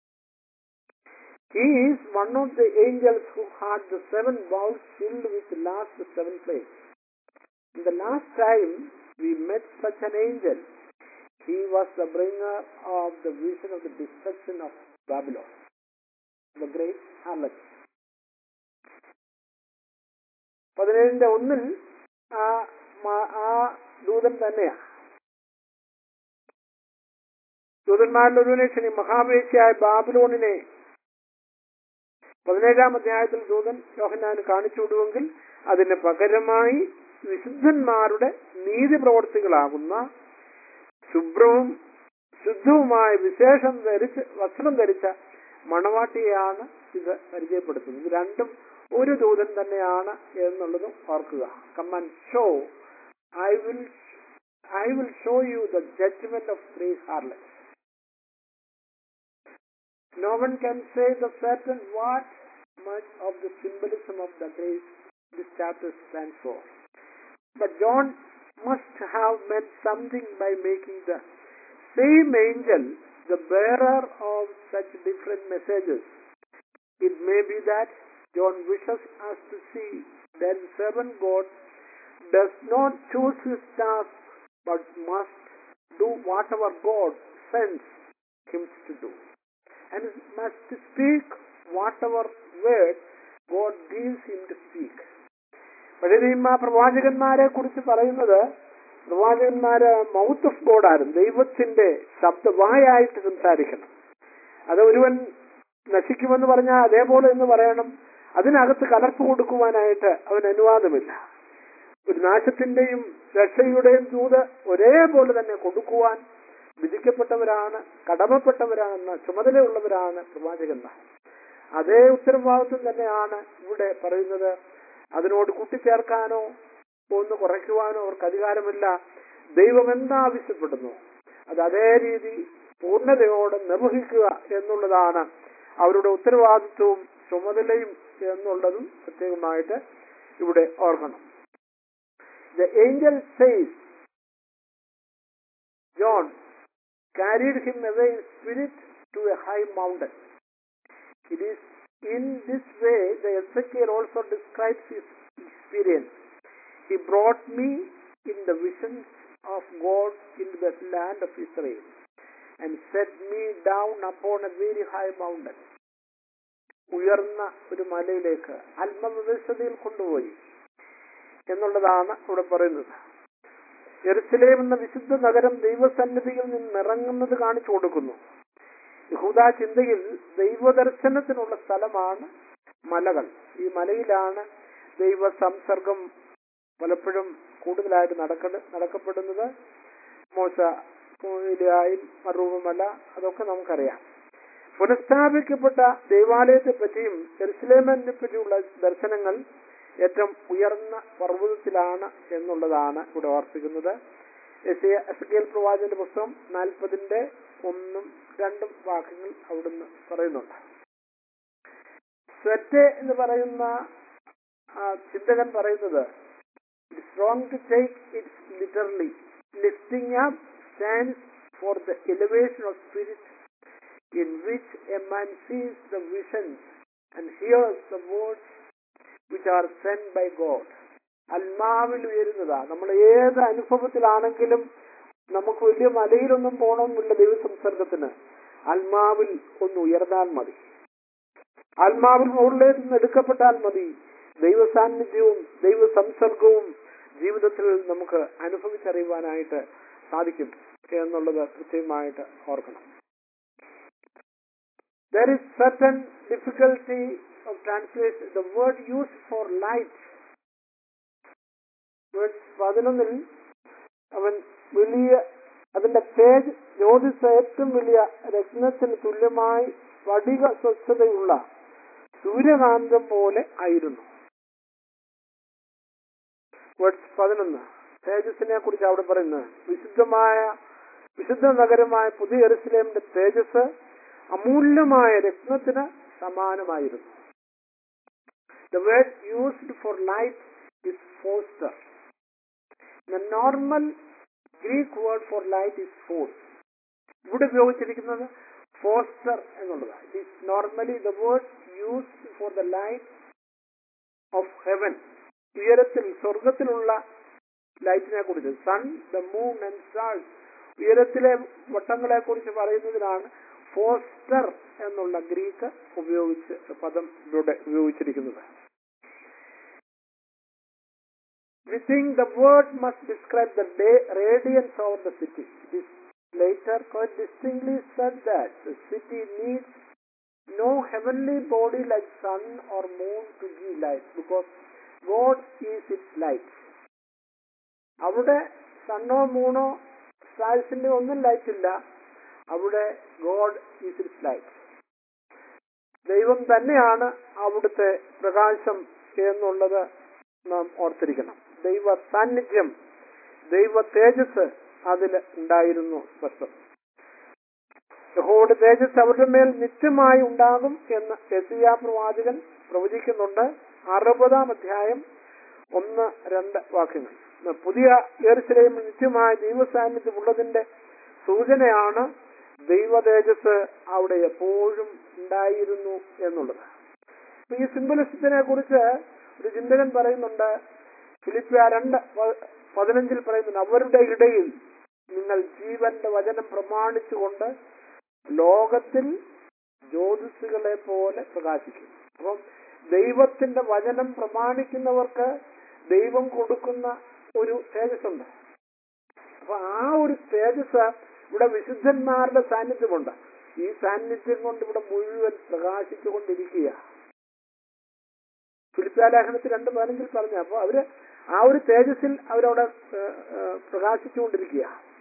He is one of the angels who had the seven bowls filled with the last seven plagues. In the last time we met such an angel, he was the bringer of the vision of the destruction of Babylon, the great harlot. പതിനേഴിന്റെ ഒന്നിൽ ആ മ- ആ ദൂതൻ തന്നെയാണ് ദൂതന്മാരിൽ ഒരുവനെ ക്ഷണി മഹാവേശിയായ ബാബിലോണിനെ പതിനേഴാം അധ്യായത്തിൽ ദൂതൻ യോഹന്നാന് കാണിച്ചു വിടുമെങ്കിൽ അതിന് പകരമായി വിശുദ്ധന്മാരുടെ നീതി പ്രവർത്തികളാകുന്ന ശുഭ്രവും ശുദ്ധവുമായ വിശേഷം ധരിച്ച് വസ്ത്രം ധരിച്ച മണവാട്ടിയെയാണ് ഇത് പരിചയപ്പെടുത്തുന്നത് ഇത് രണ്ടും ഒരു ദൂതൻ തന്നെയാണ് എന്നുള്ളതും ഓർക്കുക come show I will I will show you the judgment of three harlots No one can say the certain what much of the symbolism of the grace this chapter stands for. But John must have meant something by making the same angel the bearer of such different messages. It may be that John wishes us to see that the servant God does not choose his task but must do whatever God sends him to do and must speak whatever word God gives him to speak. പഴയ നിയമ പ്രവാചകന്മാരെ കുറിച്ച് പറയുന്നത് പ്രവാചകന്മാര് mouth of God ആയിരുന്നു ദൈവത്തിന്റെ ശബ്ദവായായിട്ട് സംസാരിക്കണം അത് ഒരുവൻ നശിക്കുമെന്ന് പറഞ്ഞാൽ അതേപോലെ എന്ന് പറയണം അതിനകത്ത് കലർപ്പ് കൊടുക്കുവാനായിട്ട് അവന് അനുവാദമില്ല ഒരു നാശത്തിന്റെയും രക്ഷയുടെയും ദൂത് ഒരേപോലെ തന്നെ കൊടുക്കുവാൻ വിധിക്കപ്പെട്ടവരാണ് കടമപ്പെട്ടവരാണെന്ന ചുമതലയുള്ളവരാണ് പ്രവാചകന്മാർ അതേ ഉത്തരവാദിത്വം തന്നെയാണ് ഇവിടെ പറയുന്നത് അതിനോട് കൂട്ടിച്ചേർക്കാനോ ഒന്ന് കുറയ്ക്കുവാനോ അവർക്ക് അധികാരമില്ല ദൈവം എന്താവശ്യപ്പെടുന്നു അത് അതേ രീതി പൂർണ്ണതയോടെ നിർവഹിക്കുക എന്നുള്ളതാണ് അവരുടെ ഉത്തരവാദിത്വവും ചുമതലയും എന്നുള്ളതും പ്രത്യേകമായിട്ട് ഇവിടെ ഓർക്കണം the angel says John carried him away in spirit to a high mountain. It is in this way the Ezekiel also describes his experience. He brought me in the visions of God into the land of Israel. And set me down upon a very high mountain ഉയർന്ന ഒരു മലയിലേക്ക് ആത്മവിവശതയിൽ കൊണ്ടുപോയി എന്നുള്ളതാണ് ഇവിടെ പറയുന്നത് Jerusalem എന്ന വിശുദ്ധ നഗരം ദൈവസന്നിധിയിൽ നിന്ന് ഇറങ്ങുന്നത് കാണിച്ചു കൊടുക്കുന്നു യഹൂദ ചിന്തയിൽ ദൈവദർശനത്തിനുള്ള സ്ഥലമാണ് മലകൾ ഈ മലയിലാണ് ദൈവ സംസർഗം പലപ്പോഴും കൂടുതലായിട്ട് നടക്ക നടക്കപ്പെടുന്നത് മോശ ായും മറൂപമല അതൊക്കെ നമുക്കറിയാം പുനഃസ്ഥാപിക്കപ്പെട്ട ദേവാലയത്തെ പറ്റിയും ജെറുസലേമിനെ പറ്റിയുള്ള ദർശനങ്ങൾ ഏറ്റവും ഉയർന്ന പർവ്വതത്തിലാണ് എന്നുള്ളതാണ് ഇവിടെ ഓർപ്പിക്കുന്നത് എസ് പ്രവാചകന്റെ പുസ്തകം നാൽപ്പതിന്റെ ഒന്നും രണ്ടും വാക്യങ്ങൾ അവിടുന്ന് പറയുന്നുണ്ട് സ്വറ്റ് എന്ന് പറയുന്ന ആ ചിന്തകൻ പറയുന്നത് it's wrong to take it's literally lifting up stands for the elevation of spirit in which a man sees the visions and hears the words which are sent by God. ആത്മാവിൽ ഉയരുന്നതാ നമ്മൾ ഏത് അനുഭവത്തിലാണെങ്കിലും നമുക്ക് വലിയ മലയിലൊന്നും പോകണമെന്നില്ല ദൈവ സംസർഗത്തിന് ആത്മാവിൽ ഒന്ന് ഉയർന്നാൽ മതി ആത്മാവിൽ മുകളിലേക്ക് നിന്ന് എടുക്കപ്പെട്ടാൽ മതി ദൈവ സാന്നിധ്യവും ദൈവ സംസർഗവും ജീവിതത്തിൽ നമുക്ക് അനുഭവിച്ചറിയുവാനായിട്ട് സാധിക്കും എന്നുള്ളത് കൃത്യമായിട്ട് ഓർക്കണം there is certain difficulty of translation. The word used for light, verse പതിനൊന്നിൽ അവൻ വലിയ അതിന്റെ തേജ് ജ്യോതിസ് ഏറ്റവും വലിയ രത്നത്തിന് തുല്യമായി സ്ഫടിക സ്വച്ഛതയുള്ള സൂര്യകാന്തം പോലെ ആയിരുന്നു വേർഡ്സ് പതിനൊന്ന് തേജസ്സിനെ കുറിച്ച് അവിടെ പറയുന്നത് വിശുദ്ധമായ വിശുദ്ധ നഗരമായ പുതിയ എറുസലേമിന്റെ തേജസ് അമൂല്യമായ രത്നത്തിന് സമാനമായിരുന്നു the word used for light is ഫോസ്റ്റർ the normal Greek word for light is ഫോഴ്സ് ഇവിടെ ഉപയോഗിച്ചിരിക്കുന്നത് ഫോസ്റ്റർ എന്നുള്ളതാണ് it is normally the word used for the light of heaven ഉയരത്തിൽ സ്വർഗത്തിലുള്ള ലൈറ്റിനെ കുറിച്ച് sun the moon and stars ഉയരത്തിലെ വട്ടങ്ങളെ കുറിച്ച് പറയുന്നതിനാണ് ഫോസ്റ്റർ എന്നുള്ള ഗ്രീക്ക് ഉപയോഗിച്ച് പദം ഇവിടെ ഉപയോഗിച്ചിരിക്കുന്നത് We think the word must describe the day, radiance over the city. This later quite distinctly said that the city needs no heavenly body like sun or moon to give light because God is its light. അവിടെ സണ്ണോ മൂണോ സ്റ്റാഴ്സിന്റെ ഒന്നും light ഇല്ല അവിടെ God is it's light ദൈവം തന്നെയാണ് അവിടുത്തെ പ്രകാശം എന്നുള്ളത് നാം ഓർത്തിരിക്കണം ദൈവ സാന്നിധ്യം ദൈവ തേജസ് അതിൽ ഉണ്ടായിരുന്നു സ്പഷ്ടം യഹോയുടെ തേജസ് അവരുടെ മേൽ നിത്യമായി ഉണ്ടാകും എന്ന് എസിയ പ്രവാചകൻ പ്രവചിക്കുന്നുണ്ട് അറുപതാം അധ്യായം ഒന്ന് രണ്ട് വാക്യങ്ങൾ പുതിയ ഏർച്ചിലയും നിത്യമായ ദൈവസാന്നിധ്യം ഉള്ളതിന്റെ സൂചനയാണ് ദൈവ തേജസ് അവിടെ എപ്പോഴും ഉണ്ടായിരുന്നു എന്നുള്ളത് ഈ സിംബലിസത്തിനെ കുറിച്ച് ഒരു ചിന്തകൻ പറയുന്നുണ്ട് ഫിലിപ്പിയ രണ്ട് പതിനഞ്ചിൽ പറയുന്നുണ്ട് അവരുടെ ഇടയിൽ നിങ്ങൾ ജീവന്റെ വചനം പ്രമാണിച്ചുകൊണ്ട് ലോകത്തിൽ ജ്യോതിസുകളെ പോലെ പ്രകാശിക്കും അപ്പം ദൈവത്തിന്റെ വചനം പ്രമാണിക്കുന്നവർക്ക് ദൈവം കൊടുക്കുന്ന ഒരു തേജസ്സുണ്ട് അപ്പൊ ആ ഒരു തേജസ് ഇവിടെ വിശുദ്ധന്മാരുടെ സാന്നിധ്യമുണ്ട് ഈ സാന്നിധ്യം കൊണ്ട് ഇവിടെ മുഴുവൻ പ്രകാശിച്ചുകൊണ്ടിരിക്കുക ഫിലിപ്പാലേഖനത്തിൽ രണ്ട് പതിനഞ്ചിൽ പറഞ്ഞു അപ്പൊ അവര് ആ ഒരു തേജസ്സിൽ അവരവിടെ പ്രകാശിച്ചുകൊണ്ടിരിക്കുക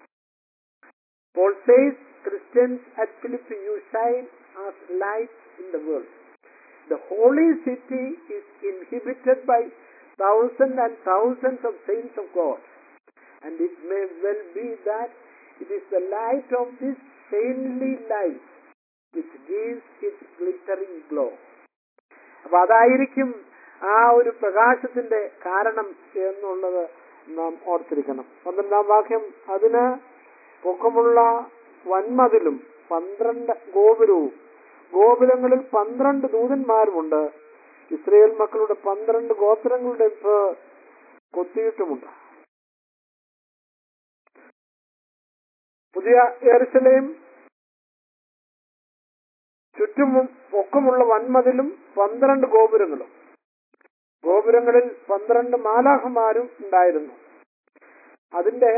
Paul says, Christians at Philippi, you shine as lights in the world. The holy city is inhabited by thousands and thousands of saints of God. And it may well be that it is the light of this saintly light which gives its glittering glow. അപ്പൊ അതായിരിക്കും ആ ഒരു പ്രകാശത്തിന്റെ കാരണം എന്നുള്ളത് നാം ഓർത്തിരിക്കണം പന്ത്രണ്ടാം വാക്യം അതിന് പൊക്കമുള്ള വൻമതിലും പന്ത്രണ്ട് ഗോപുരവും ഗോപുരങ്ങളിൽ പന്ത്രണ്ട് ദൂതന്മാരുമുണ്ട് ഇസ്രയേൽ മക്കളുടെ പന്ത്രണ്ട് ഗോത്രങ്ങളുടെ കൊത്തിയിട്ടുമുണ്ട് പുതിയ എറുസലേം ചുറ്റും പൊക്കമുള്ള വൻമതിലും പന്ത്രണ്ട് ഗോപുരങ്ങളും ഗോപുരങ്ങളിൽ പന്ത്രണ്ട് മാലാഹമാരും ഉണ്ടായിരുന്നു അതിന്റെ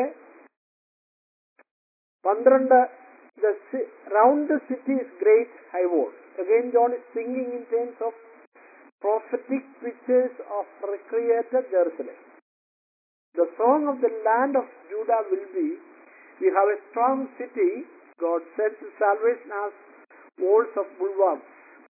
പന്ത്രണ്ട് round the city is great high wall again John is singing in terms of prophetic pictures of recreated Jerusalem The song of the land of Judah will be, We have a strong city, God sets salvation as walls of bulwarks.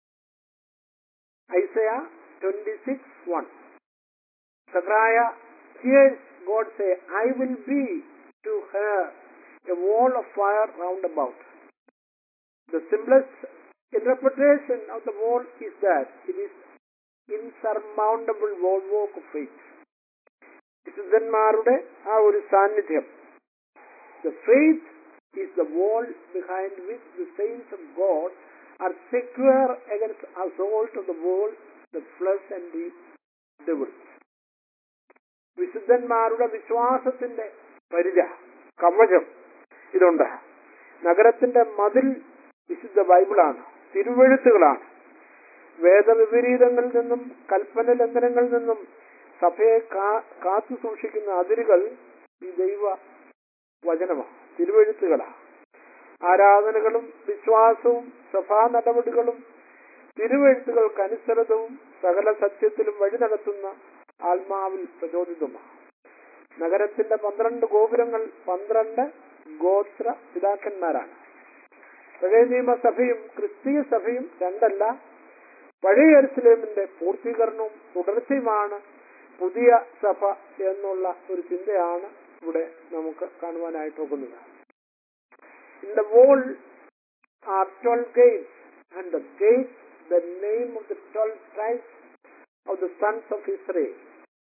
Isaiah 26 1. Zechariah hears God say, I will be to her a wall of fire round about. The simplest interpretation of the wall is that it is insurmountable wallwork of faith. വിശുദ്ധന്മാരുടെ ആ ഒരു സാന്നിധ്യം the faith is the wall behind which the saints of God are secure against assault of the world the flesh and the devils വിശുദ്ധന്മാരുടെ വിശ്വാസത്തിന്റെ പരിച കവചം ഇതുണ്ട് നഗരത്തിന്റെ മതിൽ വിശുദ്ധ ബൈബിളാണ് തിരുവെഴുത്തുകളാണ് വേദവിപരീതങ്ങളിൽ നിന്നും കൽപ്പന ലംഘനങ്ങളിൽ നിന്നും സഭയെ കാത്തു സൂക്ഷിക്കുന്ന അതിരുകൾ ഈ ദൈവ വചനമാണ് തിരുവെഴുത്തുകളാണ് ആരാധനകളും വിശ്വാസവും സഭാ നടപടികളും തിരുവെഴുത്തുകൾക്കനുസൃതവും സകല സത്യത്തിലും വഴി നടത്തുന്ന ആത്മാവിൽ പ്രചോദിതമാണ് നഗരത്തിന്റെ പന്ത്രണ്ട് ഗോപുരങ്ങൾ പന്ത്രണ്ട് ഗോത്ര പിതാക്കന്മാരാണ് പഴയ നിയമസഭയും ക്രിസ്തീയ സഭയും രണ്ടല്ല പഴയ എരുസലേമിന്റെ പൂർത്തീകരണവും തുടർച്ചയുമാണ് പുതിയ സഭ എന്നുള്ള ഒരു ചിന്തയാണ് ഇവിടെ നമുക്ക് കാണുവാനായിട്ട് പോകുന്നത് in the wall are twelve gates and the gates the name of the twelve tribes of the sons of Israel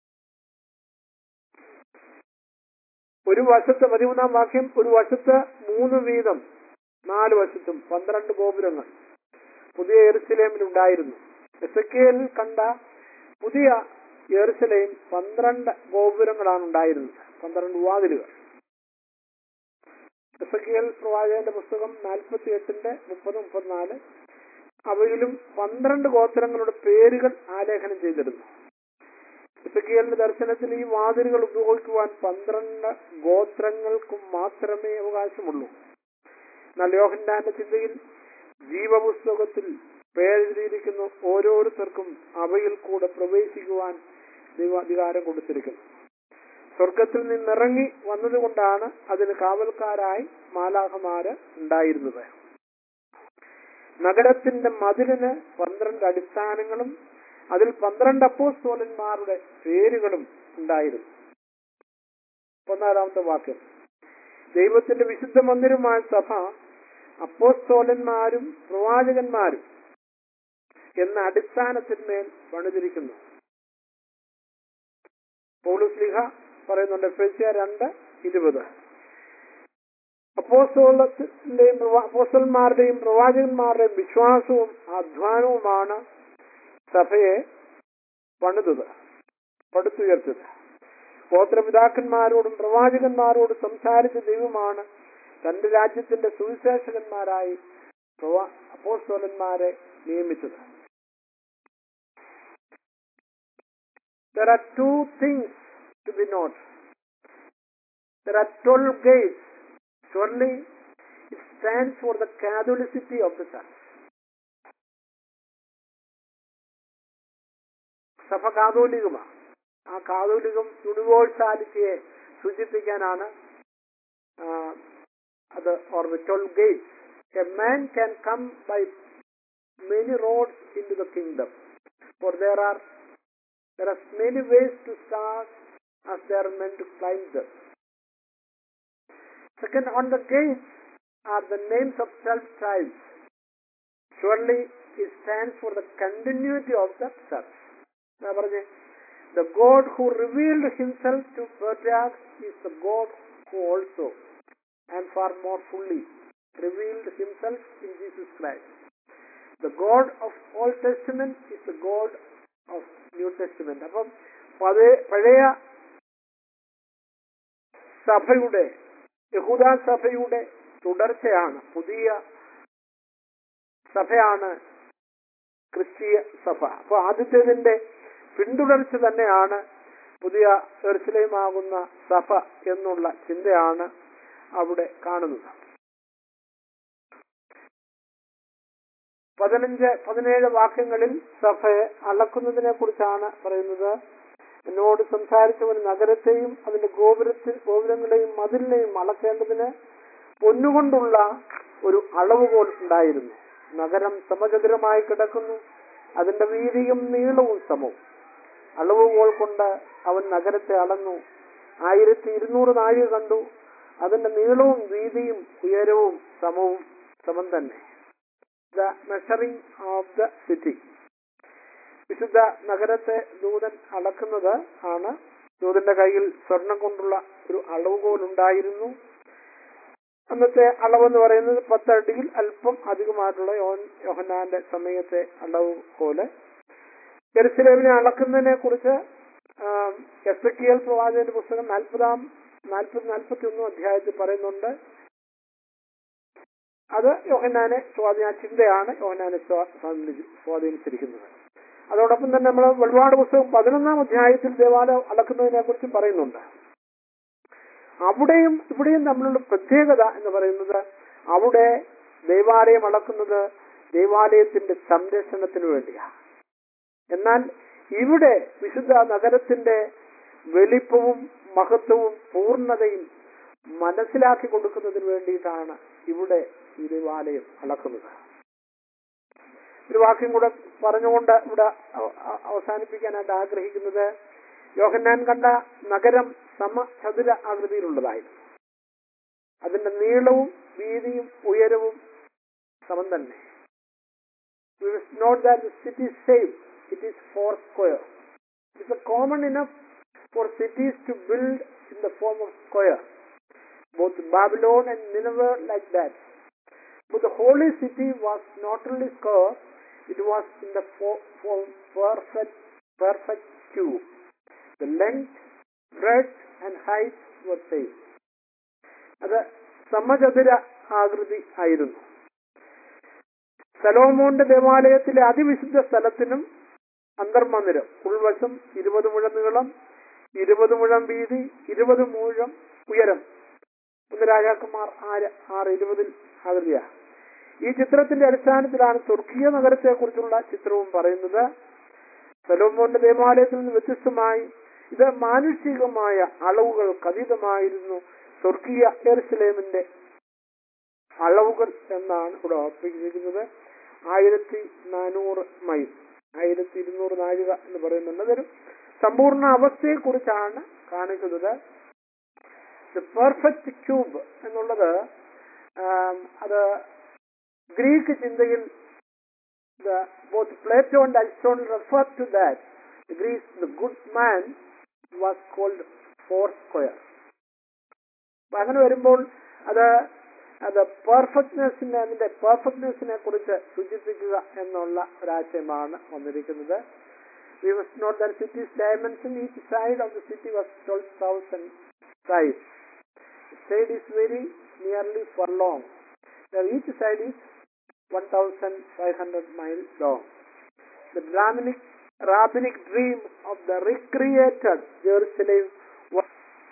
ഒരു വശത്ത് പതിമൂന്നാം വാക്യം ഒരു വശത്ത് മൂന്ന് വീതം നാല് വശത്തും പന്ത്രണ്ട് ഗോപുരങ്ങൾ പുതിയ എറുസലേമിൽ ഉണ്ടായിരുന്നു എസക്കേലിൽ കണ്ട പുതിയ യെറുസലേം പന്ത്രണ്ട് ഗോപുരങ്ങളാണ് ഉണ്ടായിരുന്നത് പന്ത്രണ്ട് വാതിലുകൾ എസക്കിയൽ പ്രവാചകന്റെ പുസ്തകം നാൽപ്പത്തി എട്ടിന്റെ മുപ്പത് മുപ്പത്തിനാല് അവയിലും പന്ത്രണ്ട് ഗോത്രങ്ങളുടെ പേരുകൾ ആലേഖനം ചെയ്തിരുന്നു എസക്കിയലിന്റെ ദർശനത്തിൽ ഈ വാതിലുകൾ ഉപയോഗിക്കുവാൻ പന്ത്രണ്ട് ഗോത്രങ്ങൾക്കും മാത്രമേ അവകാശമുള്ളൂ എന്നാൽ യോഹന്നാന്റെ ചിന്തയിൽ ജീവപുസ്തകത്തിൽ പേരെഴുതിയിരിക്കുന്ന ഓരോരുത്തർക്കും അവയിൽ കൂടെ പ്രവേശിക്കുവാൻ ദൈവ അധികാരം കൊടുത്തിരിക്കുന്നു സ്വർഗത്തിൽ നിന്നിറങ്ങി വന്നതുകൊണ്ടാണ് അതിന് കാവൽക്കാരായി മാലാഹമാര് ഉണ്ടായിരുന്നത് നഗരത്തിന്റെ മതിലിന് പന്ത്രണ്ട് അടിസ്ഥാനങ്ങളും അതിൽ പന്ത്രണ്ട് അപ്പോസ്തോലന്മാരുടെ പേരുകളും ഉണ്ടായിരുന്നു പതിനാലാമത്തെ വാക്യം ദൈവത്തിന്റെ വിശുദ്ധ മന്ദിരമായ സഭ അപ്പോസ്തോലന്മാരും പ്രവാചകന്മാരും എന്ന അടിസ്ഥാനത്തിന്മേൽ പണിതിരിക്കുന്നു പൗലുസ്ലിഹ പറയുന്നുണ്ട് എഫേസ്യ രണ്ട് ഇരുപത് അപ്പോസ്തോലത്തിന്റെയും അപ്പോസ്തലന്മാരുടെയും പ്രവാചകന്മാരുടെയും വിശ്വാസവും അധ്വാനവുമാണ് സഭയെ പണിതത് പടുത്തുയർത്തത് ഗോത്രപിതാക്കന്മാരോടും പ്രവാചകന്മാരോടും സംസാരിച്ച ദൈവമാണ് തന്റെ രാജ്യത്തിന്റെ സുവിശേഷകന്മാരായി അപ്പോസ്തോലന്മാരെ നിയമിച്ചത് There are two things to be noted. There are 12 gates. Surely it stands for the Catholicity of the church. സഭ കാതോലികമാണ് ആ കാതോലികം യൂണിവേഴ്സാലിറ്റിയെ സൂചിപ്പിക്കാനാണ് അത് or the twelve gates a man can come by many roads into the kingdom for there are There are many ways to start as they are meant to climb them. Second, on the gates are the names of twelve tribes. Surely it stands for the continuity of the church. The God who revealed himself to patriarchs is the God who also and far more fully revealed himself in Jesus Christ. The God of Old Testament is the God of New Testament അപ്പം പഴയ സഭയുടെ യഹൂദ സഭയുടെ തുടർച്ചയാണ് പുതിയ സഭയാണ് ക്രിസ്തീയ സഭ അപ്പോൾ ആദ്യത്തേതിന്റെ പിന്തുടർച്ച തന്നെയാണ് പുതിയ എർസലേമാകുന്ന സഭ എന്നുള്ള ചിന്തയാണ് അവിടെ കാണുന്നത് പതിനഞ്ച് പതിനേഴ് വാക്യങ്ങളിൽ സഭയെ അളക്കുന്നതിനെ കുറിച്ചാണ് പറയുന്നത് എന്നോട് സംസാരിച്ചവൻ നഗരത്തെയും അതിന്റെ ഗോപുരത്തിൽ ഗോപുരങ്ങളെയും മതിലിനെയും അളക്കേണ്ടതിന് പൊന്നുകൊണ്ടുള്ള ഒരു അളവുകോൽ ഉണ്ടായിരുന്നു നഗരം സമചതുരമായി കിടക്കുന്നു അതിന്റെ വീതിയും നീളവും സമവും അളവുകോൽ കൊണ്ട് അവൻ നഗരത്തെ അളന്നു ആയിരത്തി ഇരുന്നൂറ് നാഴിക കണ്ടു അതിന്റെ നീളവും വീതിയും ഉയരവും സമവും സമം തന്നെ the measuring of the city വിശുദ്ധ നഗരത്തെ ദൂതൻ അളക്കുന്നത് ആണ് ദൂതന്റെ കയ്യിൽ സ്വർണം കൊണ്ടുള്ള ഒരു അളവുകോൽ ഉണ്ടായിരുന്നു അന്നത്തെ അളവെന്ന് പറയുന്നത് പത്തടിയിൽ അല്പം അധികമായിട്ടുള്ള യോഹൻ- യോഹന്നാന്റെ സമയത്തെ അളവുകോല് ജെറുസലേമിനെ അളക്കുന്നതിനെ കുറിച്ച് എസ് കെ എൽ പ്രവാചകന്റെ പുസ്തകം നാൽപ്പതാം നാൽപ്പത് നാൽപ്പത്തി ഒന്നും അധ്യായത്തിൽ പറയുന്നുണ്ട് അത് യോഹന്നാനെ സ്വാധീന ആ ചിന്തയാണ് യോഹന്നാനെ സ്വാ- സ്വാധീനിച്ചി- സ്വാധീനിച്ചിരിക്കുന്നത് അതോടൊപ്പം തന്നെ നമ്മൾ വെളിപാട് പുസ്തകം പതിനൊന്നാം അധ്യായത്തിൽ ദേവാലയം അളക്കുന്നതിനെ കുറിച്ചും പറയുന്നുണ്ട് അവിടെയും ഇവിടെയും തമ്മിലുള്ള പ്രത്യേകത എന്ന് പറയുന്നത് അവിടെ ദൈവാലയം അളക്കുന്നത് ദൈവാലയത്തിന്റെ സംരക്ഷണത്തിന് വേണ്ടിയാണ് എന്നാൽ ഇവിടെ വിശുദ്ധ നഗരത്തിന്റെ വലിപ്പവും മഹത്വവും പൂർണ്ണതയും മനസ്സിലാക്കി കൊടുക്കുന്നതിന് വേണ്ടിയിട്ടാണ് ഇവിടെ ഈ ദൈവാലയം അളക്കുന്നത് ഒരു വാക്യം കൂടെ പറഞ്ഞുകൊണ്ട് ഇവിടെ അവ- അവ- അവസാനിപ്പിക്കാനായിട്ട് ആഗ്രഹിക്കുന്നത് യോഹന്നാൻ കണ്ട നഗരം സമചതുര ആകൃതിയിലുള്ളതായിരുന്നു അതിന്റെ നീളവും വീതിയും ഉയരവും സമം തന്നെ note that city same it is four square it's a common enough for cities to build in the form of square both Babylon and നിലവർ like that But the holy city was not only square, it was in the fo- form perfect, perfect cube. The length, breadth, and height were same. അത് സമചതുര ആകൃതി ആയിരുന്നു സലോമോന്റെ ദേവാലയത്തിലെ അതിവിശുദ്ധ സ്ഥലത്തിനും അന്തർമന്ദിരം ഉൾവശം ഇരുപത് മുഴം നീളം ഇരുപത് മുഴം വീതി ഇരുപത് മുഴം ഉയരം ഒന്ന് രാജാക്കന്മാർ ആറ് ആറ് ഇരുപതിൽ ആകൃതിയാ ഈ ചിത്രത്തിന്റെ അടിസ്ഥാനത്തിലാണ് തുർക്കിയ നഗരത്തെ കുറിച്ചുള്ള ചിത്രവും പറയുന്നത് സലോമോന്റെ ദേവാലയത്തിൽ നിന്ന് വ്യത്യസ്തമായി ഇത് മാനുഷികമായ അളവുകൾക്ക് അതീതമായിരുന്നു സ്വർഗീയ എറുസലേമിന്റെ അളവുകൾ എന്നാണ് ഇവിടെ ഓർപ്പിച്ചിരിക്കുന്നത് ആയിരത്തി നാനൂറ് മൈൽ ആയിരത്തി ഇരുന്നൂറ് നാഴിക എന്ന് പറയുന്നുണ്ട് അതൊരു സമ്പൂർണ്ണ അവസ്ഥയെ കുറിച്ചാണ് കാണിക്കുന്നത് പെർഫെക്റ്റ് ക്യൂബ് എന്നുള്ളത് ആം, അത് ഗ്രീക്ക് ചിന്തയിൽ both Plato and Alston refer to that the Greece, the good man was called four square. അപ്പൊ അങ്ങനെ വരുമ്പോൾ അത് അത് പെർഫെക്റ്റ്നെസ്സിനെ അതിന്റെ പെർഫെക്റ്റ്നെസ്സിനെ കുറിച്ച് സൂചിപ്പിക്കുക എന്നുള്ള ഒരാശയമാണ് വന്നിരിക്കുന്നത് we must note that cities dimension each side of the city was twelve thousand side side is very nearly four long each side is one thousand five hundred mile long the Brahminic rabbinic dream of the recreated Jerusalem was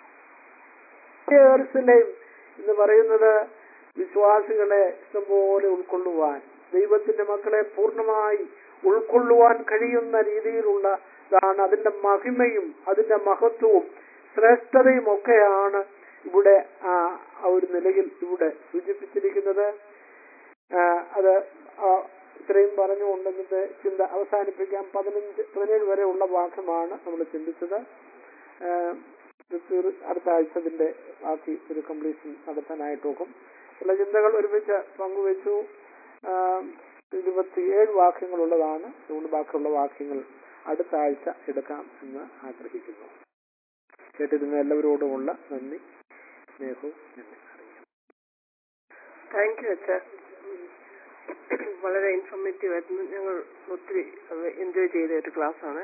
Jerusalem എന്ന് പറയുന്നത് വിശ്വാസികളെ ഇഷ്ടംപോലെ ഉൾക്കൊള്ളുവാൻ ദൈവത്തിന്റെ മക്കളെ പൂർണ്ണമായി ഉൾക്കൊള്ളുവാൻ കഴിയുന്ന രീതിയിലുള്ള ഇതാണ് അതിന്റെ മഹിമയും അതിന്റെ മഹത്വവും ശ്രേഷ്ഠതയും ഒക്കെയാണ് ഇവിടെ ആ ആ ഒരു നിലയിൽ ഇവിടെ സൂചിപ്പിച്ചിരിക്കുന്നത് ആ, അത് ആ, ഇത്രയും പറഞ്ഞുകൊണ്ട് ഇന്നത്തെ ചിന്ത അവസാനിപ്പിക്കാം പതിനഞ്ച് പതിനേഴ് വരെ ഉള്ള വാക്യമാണ് നമ്മൾ ചിന്തിച്ചത് ആ, ഇത് തീർ- അടുത്ത ആഴ്ച ഇതിന്റെ ബാക്കി ഒരു കംപ്ലീഷൻ നടത്താനായിട്ട് നോക്കും ഉള്ള ചിന്തകൾ ഒരുമിച്ച് പങ്കുവെച്ചു ആ, ഇരുപത്തിയേഴ് വാക്യങ്ങളുള്ളതാണ് അതുകൊണ്ട് ബാക്കിയുള്ള വാക്യങ്ങൾ അടുത്ത ആഴ്ച എടുക്കാം എന്ന് ആഗ്രഹിക്കുന്നു കേട്ടിരുന്ന എല്ലാവരോടുമുള്ള നന്ദി സ്നേഹവും നന്ദി അറിയിക്കുന്നു താങ്ക് യു അച്ഛ വളരെ ഇൻഫോർമേറ്റീവ് ആയിരുന്നു ഞങ്ങൾ ഒത്തിരി എൻജോയ് ചെയ്ത ഒരു ക്ലാസ്സാണ്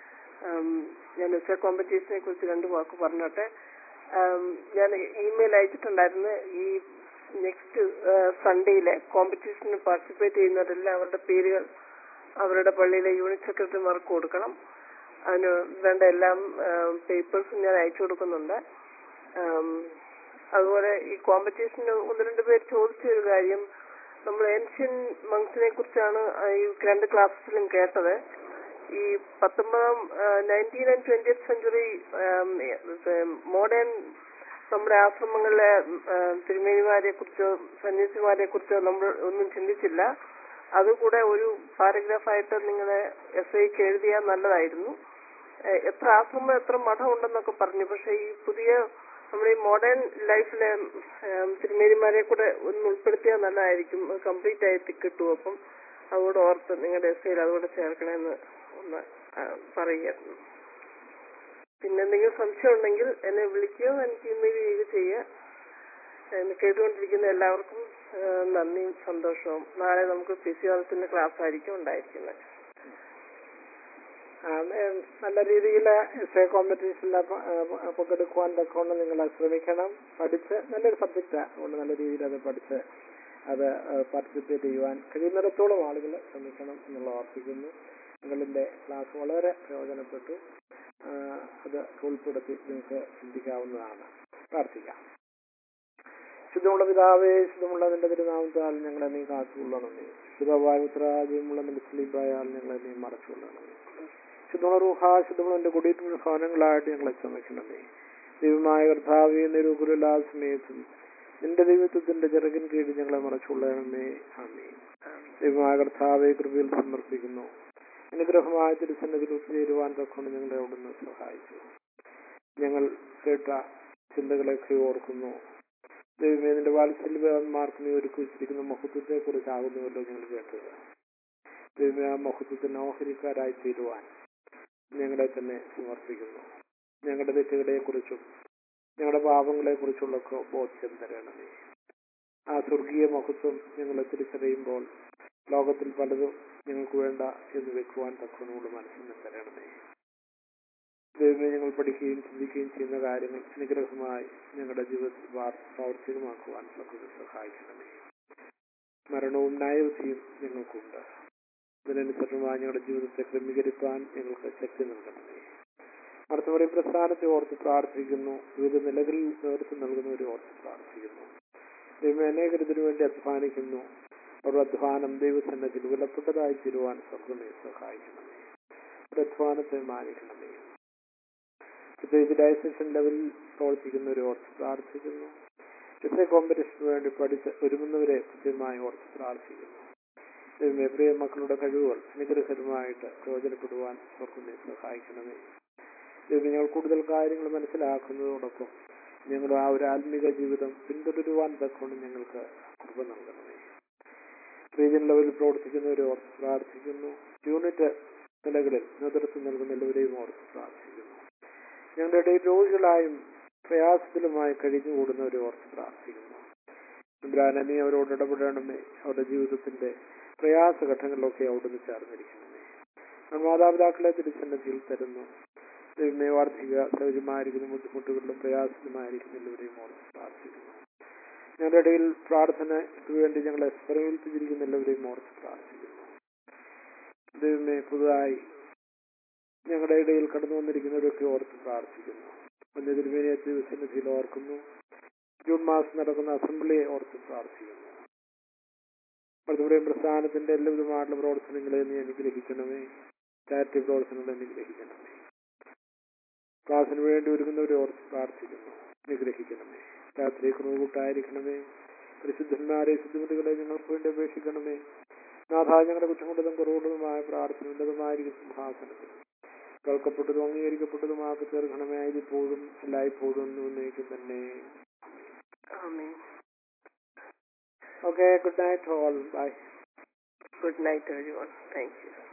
ഞാൻ എസ് എ കോമ്പറ്റീഷനെ കുറിച്ച് രണ്ട് വാക്ക് പറഞ്ഞോട്ടെ ഉം, ഞാൻ ഇമെയിൽ അയച്ചിട്ടുണ്ടായിരുന്നു ഈ നെക്സ്റ്റ് സൺഡേയിലെ കോമ്പറ്റീഷന് പാർട്ടിസിപ്പേറ്റ് ചെയ്യുന്നവരെല്ലാം അവരുടെ പേരുകൾ അവരുടെ പള്ളിയിലെ യൂണിറ്റ് സെക്രട്ടറിമാർക്ക് കൊടുക്കണം അതിന് വേണ്ട എല്ലാം പേപ്പേഴ്സും ഞാൻ അയച്ചു കൊടുക്കുന്നുണ്ട് ആം, അതുപോലെ ഈ കോമ്പറ്റീഷന് ഒന്ന് രണ്ട് പേര് ചോദിച്ച ഒരു കാര്യം നമ്മൾ ഏൻഷ്യൻ മങ്സിനെ കുറിച്ചാണ് ഈ രണ്ട് ക്ലാസ്സിലും കേട്ടത് ഈ പത്തൊമ്പതാം nineteen and twentieth century modern നമ്മുടെ ആശ്രമങ്ങളിലെ തിരുമേനിമാരെ കുറിച്ചോ സന്യാസിമാരെ കുറിച്ചോ നമ്മൾ ഒന്നും ചിന്തിച്ചില്ല അതുകൂടെ ഒരു പാരഗ്രാഫായിട്ട് നിങ്ങളെ എസ് ഐക്ക് എഴുതിയാൽ നല്ലതായിരുന്നു ഏഹ് എത്ര ആശ്രമം എത്ര മഠം ഉണ്ടെന്നൊക്കെ പറഞ്ഞു പക്ഷെ ഈ പുതിയ നമ്മുടെ ഈ മോഡേൺ ലൈഫിലെ ഏം, തിരുമേനിമാരെ കൂടെ ഒന്ന് ഉൾപ്പെടുത്തിയാൽ നല്ലതായിരിക്കും കംപ്ലീറ്റ് ആയിട്ട് കിട്ടും അപ്പം അതുകൂടെ ഓർത്ത് നിങ്ങളുടെ എസ് ഐയിൽ അതുകൂടെ ചേർക്കണമെന്ന് ഒന്ന് ആ, പറയുക പിന്നെ എന്തെങ്കിലും സംശയം ഉണ്ടെങ്കിൽ എന്നെ വിളിക്കുകയോ എനിക്ക് ഇമെയിൽ ചെയ്യുകയോ ചെയ്യുക എന്നെ കേട്ടുകൊണ്ടിരിക്കുന്ന എല്ലാവർക്കും ആ, നന്ദിയും സന്തോഷവും നാളെ നമുക്ക് ഫിസിയോളജിന്റെ ക്ലാസ് ആയിരിക്കും ഉണ്ടായിരിക്കുന്നത് ആ, ഏം, നല്ല രീതിയിൽ എസ് എ കോമ്പറ്റീഷനിൽ പങ്കെടുക്കുവാൻ തക്കവണ്ണം നിങ്ങൾ ശ്രമിക്കണം പഠിച്ച് നല്ലൊരു സബ്ജക്റ്റാണ് അതുകൊണ്ട് നല്ല രീതിയിൽ അത് പഠിച്ച് അത് പാർട്ടിസിപ്പേറ്റ് ചെയ്യുവാൻ കഴിയുന്നിടത്തോളം ആളുകൾ ശ്രമിക്കണം എന്നുള്ള ഓർപ്പിക്കുന്നു നിങ്ങളുടെ ക്ലാസ് വളരെ പ്രയോജനപ്പെട്ടു ആ, അത് ഉൾപ്പെടുത്തി നിങ്ങൾക്ക് ചിന്തിക്കാവുന്നതാണ് പ്രാർത്ഥിക്കാം ശുദ്ധമുള്ള പിതാവേ ശുദ്ധമുള്ള നിന്റെ തിരുനാമത്താൽ ഞങ്ങളെ നീ കാത്തുകൊള്ളണമേ ശുദ്ധമായ ഉത്തരാജ്യമുള്ള നിന്റെ സ്ലീപായാൽ ഞങ്ങളെ നീ മറച്ചുകൊള്ളണമേ ശുദ്ധമുള്ള റൂഹ ശുദ്ധമുള്ള എന്റെ കുടിയിട്ടുള്ള ഭവനങ്ങളായിട്ട് ഞങ്ങളെ ചമയ്ക്കണമേ ദൈവമായ കർത്താവേ നിരൂകുരലാ സമയത്തും നിന്റെ ദൈവത്വത്തിന്റെ ചിറകിൻ കീഴിൽ ഞങ്ങളെ മറച്ചുകൊള്ളണമേ ആമേ ദൈവമായ കർത്താവെ കൃപയിൽ സമർപ്പിക്കുന്നു അനുഗ്രഹമായ തിരുസന്നതിൽ ഒത്തുചേരുവാൻ തക്കൊണ്ട് ഞങ്ങളെ അവിടുന്ന് സഹായിച്ചു ഞങ്ങൾ കേട്ട ചിന്തകളൊക്കെ ഓർക്കുന്നു ദൈവമേ നിന്റെ വാത്സല്യന്മാർക്ക് നീ ഒരുക്കി വെച്ചിരിക്കുന്ന മഹത്വത്തെ കുറിച്ചാകുന്നുവല്ലോ ഞങ്ങൾ കേട്ടത് ദൈവമേ ആ മഹത്വത്തിന് ഓഹരിക്കാരായി തീരുവാൻ ഞങ്ങളെ തന്നെ സമർപ്പിക്കുന്നു ഞങ്ങളുടെ തെറ്റുകളെ കുറിച്ചും ഞങ്ങളുടെ പാപങ്ങളെ കുറിച്ചുള്ളൊക്കെ ബോധ്യം തരണമേ ആ സ്വർഗീയ മഹത്വം ഞങ്ങളെ തിരിച്ചറിയുമ്പോൾ ലോകത്തിൽ പലതും ഞങ്ങൾക്ക് വേണ്ട എന്ന് വെക്കുവാൻ തക്കവണ്ണമുള്ള മനസ്സിന് തരണമേ ദൈവമേ ഞങ്ങൾ പഠിക്കുകയും ചിന്തിക്കുകയും ചെയ്യുന്ന കാര്യങ്ങൾ അനുഗ്രഹമായി ഞങ്ങളുടെ ജീവിതത്തിൽ വാർ- പ്രാവർത്തികമാക്കുവാൻ പ്രകൃതി സഹായിക്കണമേ മരണവും ന്യായവിധിയും ഞങ്ങൾക്കുണ്ട് ഇതിനനുസൃതമായി ഞങ്ങളുടെ ജീവിതത്തെ ക്രമീകരിക്കാൻ ഞങ്ങൾക്ക് ശക്തി നൽകണമേ അടുത്തവരെ പ്രസ്ഥാനത്തെ ഓർത്ത് പ്രാർത്ഥിക്കുന്നു വിവിധ നിലകളിൽ നേതൃത്വം നൽകുന്നവരെ ഓർത്ത് പ്രാർത്ഥിക്കുന്നു ദൈവം അനേകർ ഇതിനു വേണ്ടി അധ്വാനിക്കുന്നു അവരുടെ അധ്വാനം ദൈവസന്നത്തിൽ വിലപ്പെട്ടതായി തീരുവാൻ സ്വർഗമേ സഹായിക്കണമേ അവരുടെ അധ്വാനത്തെ മാനിക്കണമേ പ്രത്യേകിച്ച് ഡയസഷൻ ലെവലിൽ പ്രവർത്തിക്കുന്നവരെ ഓർത്ത് പ്രാർത്ഥിക്കുന്നു എസ് എ കോമ്പറ്റീഷന് വേണ്ടി പഠിച്ച് ഒരുങ്ങുന്നവരെ കൃത്യമായി ഓർത്ത് പ്രാർത്ഥിക്കുന്നു ദൈവമേ പ്രിയ മക്കളുടെ കഴിവുകൾ അനുഗ്രഹകരമായിട്ട് പ്രയോജനപ്പെടുവാൻ സ്വർഗമേ സഹായിക്കണമേ ദൈവം ഞങ്ങൾ കൂടുതൽ കാര്യങ്ങൾ മനസ്സിലാക്കുന്നതോടൊപ്പം ഞങ്ങളുടെ ആ ഒരു ആത്മീക ജീവിതം പിന്തുടരുവാൻ തക്കൊണ്ട് ഞങ്ങൾക്ക് കൃപ നൽകണമേ റീജിയൻ ലെവലിൽ പ്രവർത്തിക്കുന്നവരെ ഓർത്ത് പ്രാർത്ഥിക്കുന്നു യൂണിറ്റ് നിലകളിൽ നേതൃത്വം നൽകുന്ന എല്ലാവരെയും ഓർത്ത് പ്രാർത്ഥിക്കുന്നു ഞങ്ങളുടെ ഇടയിൽ രോഗികളായും പ്രയാസത്തിലുമായി കഴിഞ്ഞുകൂടുന്നവരെ ഓർത്ത് പ്രാർത്ഥിക്കുന്നു ഇബ്രാനെ നീ അവരോട് ഇടപെടണമേ അവരുടെ ജീവിതത്തിന്റെ പ്രയാസഘട്ടങ്ങളിലൊക്കെ അവിടുന്ന് ചേർന്നിരിക്കണമേ നമ്മൾ മാതാപിതാക്കളെ തിരിച്ചെന്നതിൽ തരുന്നു ദൈവമേ വാർദ്ധിക സഹജമായിരിക്കുന്ന ബുദ്ധിമുട്ടുകളിലും പ്രയാസത്തിലുമായിരിക്കുന്ന എല്ലാവരെയും ഓർത്ത് പ്രാർത്ഥിക്കുന്നു ഞങ്ങളുടെ ഇടയിൽ പ്രാർത്ഥനയ്ക്ക് വേണ്ടി ഞങ്ങളെ പ്രേരിപ്പിച്ചിരിക്കുന്ന എല്ലാവരെയും ഓർത്ത് പ്രാർത്ഥിക്കുന്നു ദൈവമേ പുതുതായി ഞങ്ങളുടെ ഇടയിൽ കടന്നു വന്നിരിക്കുന്നവരൊക്കെ ഓർത്ത് പ്രാർത്ഥിക്കുന്നു ഒന്ന് തിരുമേനിയെ ദിവസനിധിയിൽ ഓർക്കുന്നു ജൂൺ മാസം നടക്കുന്ന അസംബ്ലിയെ ഓർത്ത് പ്രാർത്ഥിക്കുന്നു മറുപടിയും പ്രസ്ഥാനത്തിന്റെ എല്ലാവിധമായിട്ടുള്ള പ്രവർത്തനങ്ങളെ നീ അനുഗ്രഹിക്കണമേ ചാരിറ്റി പ്രവർത്തനങ്ങളെ അനുഗ്രഹിക്കണമേ ക്ലാസ്സിന് വേണ്ടി ഒരുങ്ങുന്നവരെ ഓർത്ത് പ്രാർത്ഥിക്കുന്നു അനുഗ്രഹിക്കണമേ രാത്രി കുറവുകൂട്ടായിരിക്കണമേ പരിശുദ്ധന്മാരെ ശുദ്ധിമതികളെ ഞങ്ങൾക്ക് വേണ്ടി അപേക്ഷിക്കണമേ നാഥ ഞങ്ങളുടെ കുറ്റമുള്ളതും കുറവുള്ളതുമായ പ്രാർത്ഥന ഉന്നതമായിരിക്കും സിംഹാസനത്തിൽ കേൾക്കപ്പെട്ടതും അംഗീകരിക്കപ്പെട്ടതുമാക്കി തീർക്കണമേ ഇതിപ്പോഴും എല്ലായ്പ്പോഴും എന്നേക്കും തന്നെ ആമേൻ okay good night all bye good night every one thank U